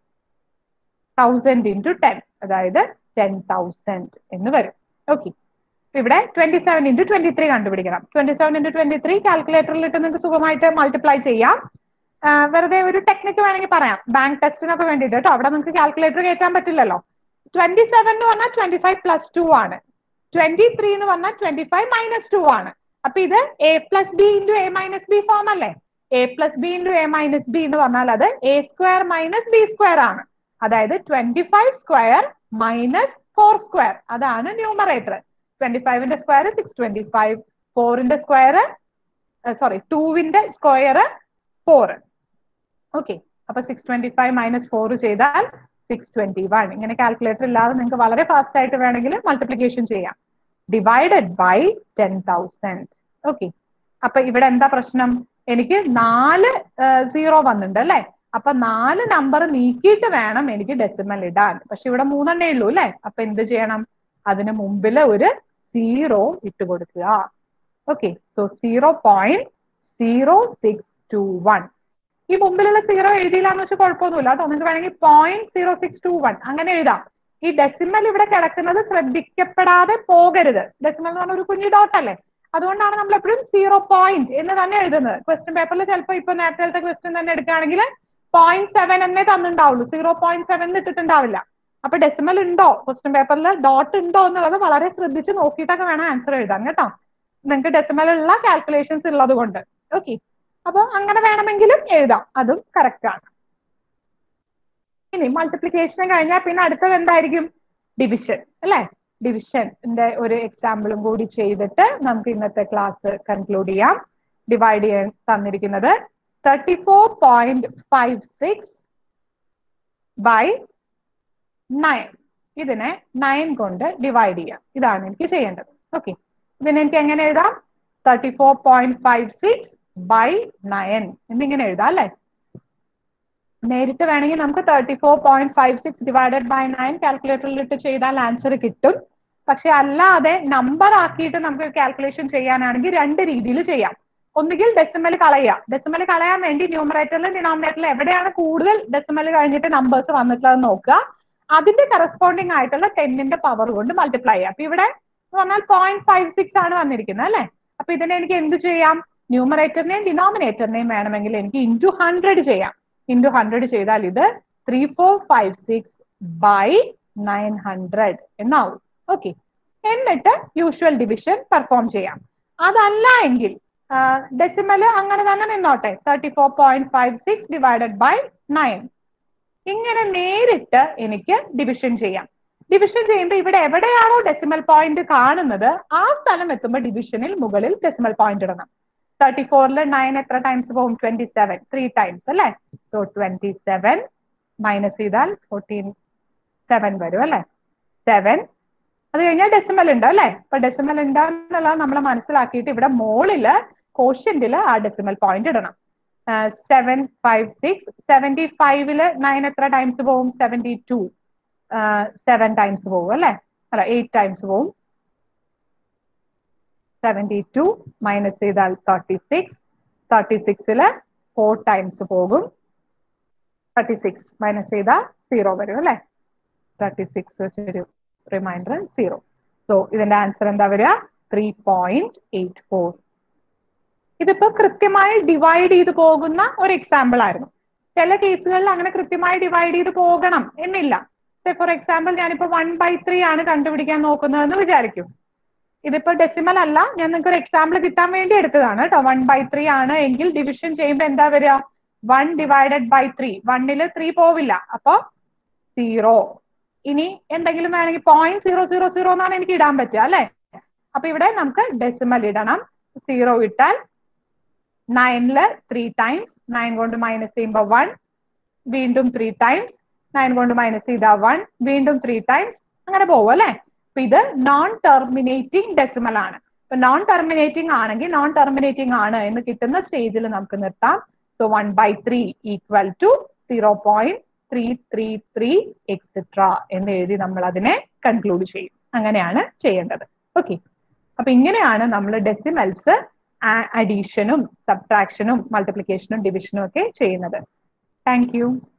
thousand into ten അതായത് ടെൻ തൗസൻഡ് എന്ന് വരും ഓക്കെ ഇവിടെ twenty seven into twenty three കണ്ടുപിടിക്കണം twenty seven into twenty three കാൽക്കുലേറ്ററിൽ ഇട്ട് നിങ്ങൾക്ക് സുഖമായിട്ട് മൾട്ടിപ്ലൈ ചെയ്യാം വെറുതെ ഒരു ടെക്നിക്ക് വേണമെങ്കിൽ പറയാം ബാങ്ക് ടെസ്റ്റിനൊക്കെ വേണ്ടിയിട്ട് കേട്ടോ അവിടെ നിങ്ങൾക്ക് കാൽക്കുലേറ്റർ കയറ്റാൻ പറ്റില്ലല്ലോ ട്വന്റി സെവൻ എന്ന് പറഞ്ഞാൽ ട്വന്റി ഫൈവ് പ്ലസ് ടു ആണ് ട്വന്റി ത്രീ എന്ന് പറഞ്ഞാൽ ട്വന്റി ഫൈവ് മൈനസ് ടു ആണ് അപ്പൊ ഇത് A plus B into A minus B form അല്ലേ A plus B into A minus B എന്ന് പറഞ്ഞാൽ അത് A square minus B square ആണ് അതായത് twenty five square minus four square അതാണ് ന്യൂമറേറ്റർ ട്വന്റി ഫൈവിന്റെ സ്ക്വയർ സിക്സ് ട്വന്റി ഫൈവ് ഫോറിന്റെ സ്ക്വയർ സോറി ടൂവിന്റെ സ്ക്വയർ ഫോർ ഓക്കെ അപ്പൊ six twenty five minus four ചെയ്താൽ സിക്സ് ട്വന്റി വൺ ഇങ്ങനെ കാൽക്കുലേറ്റർ ഇല്ലാതെ നിങ്ങൾക്ക് വളരെ ഫാസ്റ്റ് ആയിട്ട് വേണമെങ്കിൽ മൾട്ടിപ്ലിക്കേഷൻ ചെയ്യാം divided by ten thousand okay അപ്പൊ ഇവിടെ എന്താ പ്രശ്നം എനിക്ക് നാല് സീറോ വന്നിട്ടുണ്ട് അല്ലെ അപ്പൊ നാല് നമ്പർ നീക്കിയിട്ട് വേണം എനിക്ക് ഡെസിമൽ ഇടാൻ പക്ഷെ ഇവിടെ മൂന്നെണ്ണേ ഉള്ളൂ അല്ലെ അപ്പൊ എന്ത് ചെയ്യണം അതിന് മുമ്പിൽ ഒരു സീറോ ഇട്ട് കൊടുക്കുക okay so zero point zero six two one ഈ മുമ്പിലുള്ള സീറോ എഴുതിയില്ലാന്ന് വെച്ചാൽ കുഴപ്പമൊന്നുമില്ല കേട്ടോ നിങ്ങൾക്ക് വേണമെങ്കിൽ point zero six two one അങ്ങനെ എഴുതാം ഈ ഡെസിമൽ ഇവിടെ കിടക്കുന്നത് ശ്രദ്ധിക്കപ്പെടാതെ പോകരുത് ഡെസിമൽ എന്ന് പറഞ്ഞ ഒരു കുഞ്ഞു ഡോട്ട് അല്ലേ അതുകൊണ്ടാണ് നമ്മൾ എപ്പോഴും സീറോ പോയിന്റ് എന്ന് തന്നെ എഴുതുന്നത് ക്വസ്റ്റ്യൻ പേപ്പറിൽ ചിലപ്പോൾ ഇപ്പൊ നേരത്തെ ക്വസ്റ്റ്യൻ തന്നെ എടുക്കുകയാണെങ്കിൽ പോയിന്റ് സെവൻ എന്നേ തന്നിട്ടുണ്ടാവുള്ളൂ സീറോ പോയിന്റ് സെവൻ ഇട്ടിട്ടുണ്ടാവില്ല അപ്പൊ ഡെസിമൽ ഉണ്ടോ ക്വസ്റ്റ്യൻ പേപ്പറിൽ ഡോട്ട് ഉണ്ടോ എന്നുള്ളത് വളരെ ശ്രദ്ധിച്ച് നോക്കിയിട്ടൊക്കെ വേണം ആൻസർ എഴുതാൻ കേട്ടോ നിങ്ങൾക്ക് ഡെസിമൽ ഉള്ള കാൽക്കുലേഷൻസ് ഉള്ളത് കൊണ്ട് ഓക്കെ അപ്പൊ അങ്ങനെ വേണമെങ്കിലും എഴുതാം അതും കറക്റ്റ് ആണ് ഇനി മൾട്ടിപ്ലിക്കേഷൻ കഴിഞ്ഞാൽ പിന്നെ അടുത്തത് എന്തായിരിക്കും ഡിവിഷൻ അല്ലെ ഡിവിഷന്റെ ഒരു എക്സാമ്പിളും കൂടി ചെയ്തിട്ട് നമുക്ക് ഇന്നത്തെ ക്ലാസ് കൺക്ലൂഡ് ചെയ്യാം ഡിവൈഡ് ചെയ്യാൻ തന്നിരിക്കുന്നത് thirty four point five six by nine ഇതിനെ നയൻ കൊണ്ട് ഡിവൈഡ് ചെയ്യാം ഇതാണ് എനിക്ക് ചെയ്യേണ്ടത് ഓക്കെ ഇതിനെ എനിക്ക് എങ്ങനെ എഴുതാം thirty four point five six by nine എന്നിങ്ങനെ എഴുതാം അല്ലെ നേരിട്ട് വേണമെങ്കിൽ നമുക്ക് thirty four point five six divided by nine കാൽക്കുലേറ്ററിൽ ഇട്ട് ചെയ്താൽ ആൻസർ കിട്ടും പക്ഷെ അല്ലാതെ നമ്പർ ആക്കിയിട്ട് നമുക്ക് കാൽക്കുലേഷൻ ചെയ്യാനാണെങ്കിൽ രണ്ട് രീതിയിൽ ചെയ്യാം ഒന്നുകിൽ ഡെസിമൽ കളയുക ഡെസിമൽ കളയാൻ വേണ്ടി ന്യൂമറേറ്ററിലും ഡിനോമിനേറ്ററിലും എവിടെയാണ് കൂടുതൽ ഡെസിമൽ കഴിഞ്ഞിട്ട് നമ്പേഴ്സ് വന്നിട്ടുള്ളത് നോക്കുക അതിന്റെ കറസ്പോണ്ടിങ് ആയിട്ടുള്ള ടെന്നിന്റെ പവർ കൊണ്ട് മൾട്ടിപ്ലൈ ചെയ്യുക അപ്പൊ ഇവിടെ എന്ന് പറഞ്ഞാൽ പോയിന്റ് ഫൈവ് സിക്സ് ആണ് വന്നിരിക്കുന്നത് അല്ലെ അപ്പൊ ഇതിനെ എനിക്ക് എന്ത് ചെയ്യാം ന്യൂമറേറ്ററിനെയും ഡിനോമിനേറ്ററിനെയും വേണമെങ്കിൽ എനിക്ക് ഇൻറ്റു ഹൺഡ്രഡ് ചെയ്യാം ഇൻറ്റു ഹൺഡ്രഡ് ചെയ്താൽ ഇത് three four five six by nine hundred എന്നാവും ഓക്കെ എന്നിട്ട് യൂഷ്വൽ ഡിവിഷൻ പെർഫോം ചെയ്യാം അതല്ല എങ്കിൽ ഡെസിമല് അങ്ങനെ തന്നെ നിന്നോട്ടെ thirty four point five six divided by nine ഇങ്ങനെ നേരിട്ട് എനിക്ക് ഡിവിഷൻ ചെയ്യാം ഡിവിഷൻ ചെയ്യുമ്പോൾ ഇവിടെ എവിടെയാണോ ഡെസിമൽ പോയിന്റ് കാണുന്നത് ആ സ്ഥലം എത്തുമ്പോൾ ഡിവിഷനിൽ മുകളിൽ ഡെസിമൽ പോയിന്റ് ഇടണം തേർട്ടി ഫോറിൽ നയൻ എത്ര ടൈംസ് പോകും ട്വന്റി സെവൻ ത്രീ ടൈംസ് അല്ലെ സോ ട്വന്റി സെവൻ മൈനസ് ചെയ്താൽ ഫോർട്ടീൻ സെവൻ വരും അല്ലെ സെവൻ അത് കഴിഞ്ഞാൽ ഡെസിമൽ ഉണ്ട് അല്ലെ അപ്പൊ ഡെസിമൽ ഉണ്ട് എന്നുള്ളത് നമ്മൾ മനസ്സിലാക്കിയിട്ട് ഇവിടെ മോളില് കോഷ്യന്റിൽ ആ ഡെസിമൽ പോയിന്റ് ഇടണം സെവൻ ഫൈവ് സിക്സ് സെവന്റി ഫൈവില് നയൻ എത്ര ടൈംസ് പോകും സെവന്റി ടു സെവൻ ടൈംസ് പോകും അല്ലെ അല്ല എയ്റ്റ് ടൈംസ് പോകും സെവന്റി ടു മൈനസ് ചെയ്താൽ തേർട്ടി സിക്സ് തേർട്ടി സിക്സില് ഫോർ ടൈംസ് പോകും തേർട്ടി സിക്സ് മൈനസ് ചെയ്താൽ സീറോ വരും അല്ലെ തേർട്ടി സിക്സ് വെച്ചൊരു റിമൈൻഡർ സീറോ സോ ഇതിന്റെ ആൻസർ എന്താ വരിക ത്രീ പോയിന്റ് എയ്റ്റ് ഫോർ ഇതിപ്പോ കൃത്യമായി ഡിവൈഡ് ചെയ്ത് പോകുന്ന ഒരു എക്സാമ്പിൾ ആയിരുന്നു ചില കേസുകളിൽ അങ്ങനെ കൃത്യമായി ഡിവൈഡ് ചെയ്ത് പോകണം എന്നില്ല ഫോർ എക്സാമ്പിൾ ഞാനിപ്പോ വൺ ബൈ ത്രീ ആണ് കണ്ടുപിടിക്കാൻ നോക്കുന്നതെന്ന് വിചാരിക്കും ഇതിപ്പോ ഡെസിമൽ അല്ല ഞാൻ നിങ്ങൾക്ക് ഒരു എക്സാമ്പിൾ കിട്ടാൻ വേണ്ടി എടുത്തതാണ് കേട്ടോ വൺ ബൈ ത്രീ ആണ് എങ്കിൽ ഡിവിഷൻ ചെയ്യുമ്പോൾ എന്താ വരിക വൺ ഡിവൈഡഡ് ബൈ ത്രീ വണ്ണില് ത്രീ പോവില്ല അപ്പൊ സീറോ ഇനി എന്തെങ്കിലും വേണമെങ്കിൽ പോയിന്റ് സീറോ സീറോ സീറോ എന്നാണ് എനിക്ക് ഇടാൻ പറ്റുക അല്ലെ അപ്പൊ ഇവിടെ നമുക്ക് ഡെസിമൽ ഇടണം സീറോ ഇട്ടാൽ നയനില് ത്രീ ടൈംസ് നയൻ കൊണ്ട് മൈനസ് ചെയ്യുമ്പോൾ വൺ വീണ്ടും ത്രീ ടൈംസ് നയൻ കൊണ്ട് മൈനസ് ചെയ്താൽ വൺ വീണ്ടും ത്രീ ടൈംസ് അങ്ങനെ പോകും അല്ലെ അപ്പൊ ഇത് നോൺ ടെർമിനേറ്റിംഗ് ഡെസിമൽ ആണ് ഇപ്പൊ നോൺ ടെർമിനേറ്റിംഗ് ആണെങ്കിൽ നോൺ ടെർമിനേറ്റിംഗ് ആണ് എന്ന് കിട്ടുന്ന സ്റ്റേജിൽ നമുക്ക് നിർത്താം so one by three equal to zero point three three three etcetera എന്ന് എഴുതി നമ്മൾ അതിനെ കൺക്ലൂഡ് ചെയ്യും അങ്ങനെയാണ് ചെയ്യേണ്ടത് ഓക്കെ അപ്പൊ ഇങ്ങനെയാണ് നമ്മൾ ഡെസിമൽസ് അഡീഷനും സബ്ട്രാക്ഷനും മൾട്ടിപ്ലിക്കേഷനും ഡിവിഷനും ഒക്കെ ചെയ്യുന്നത് താങ്ക് യു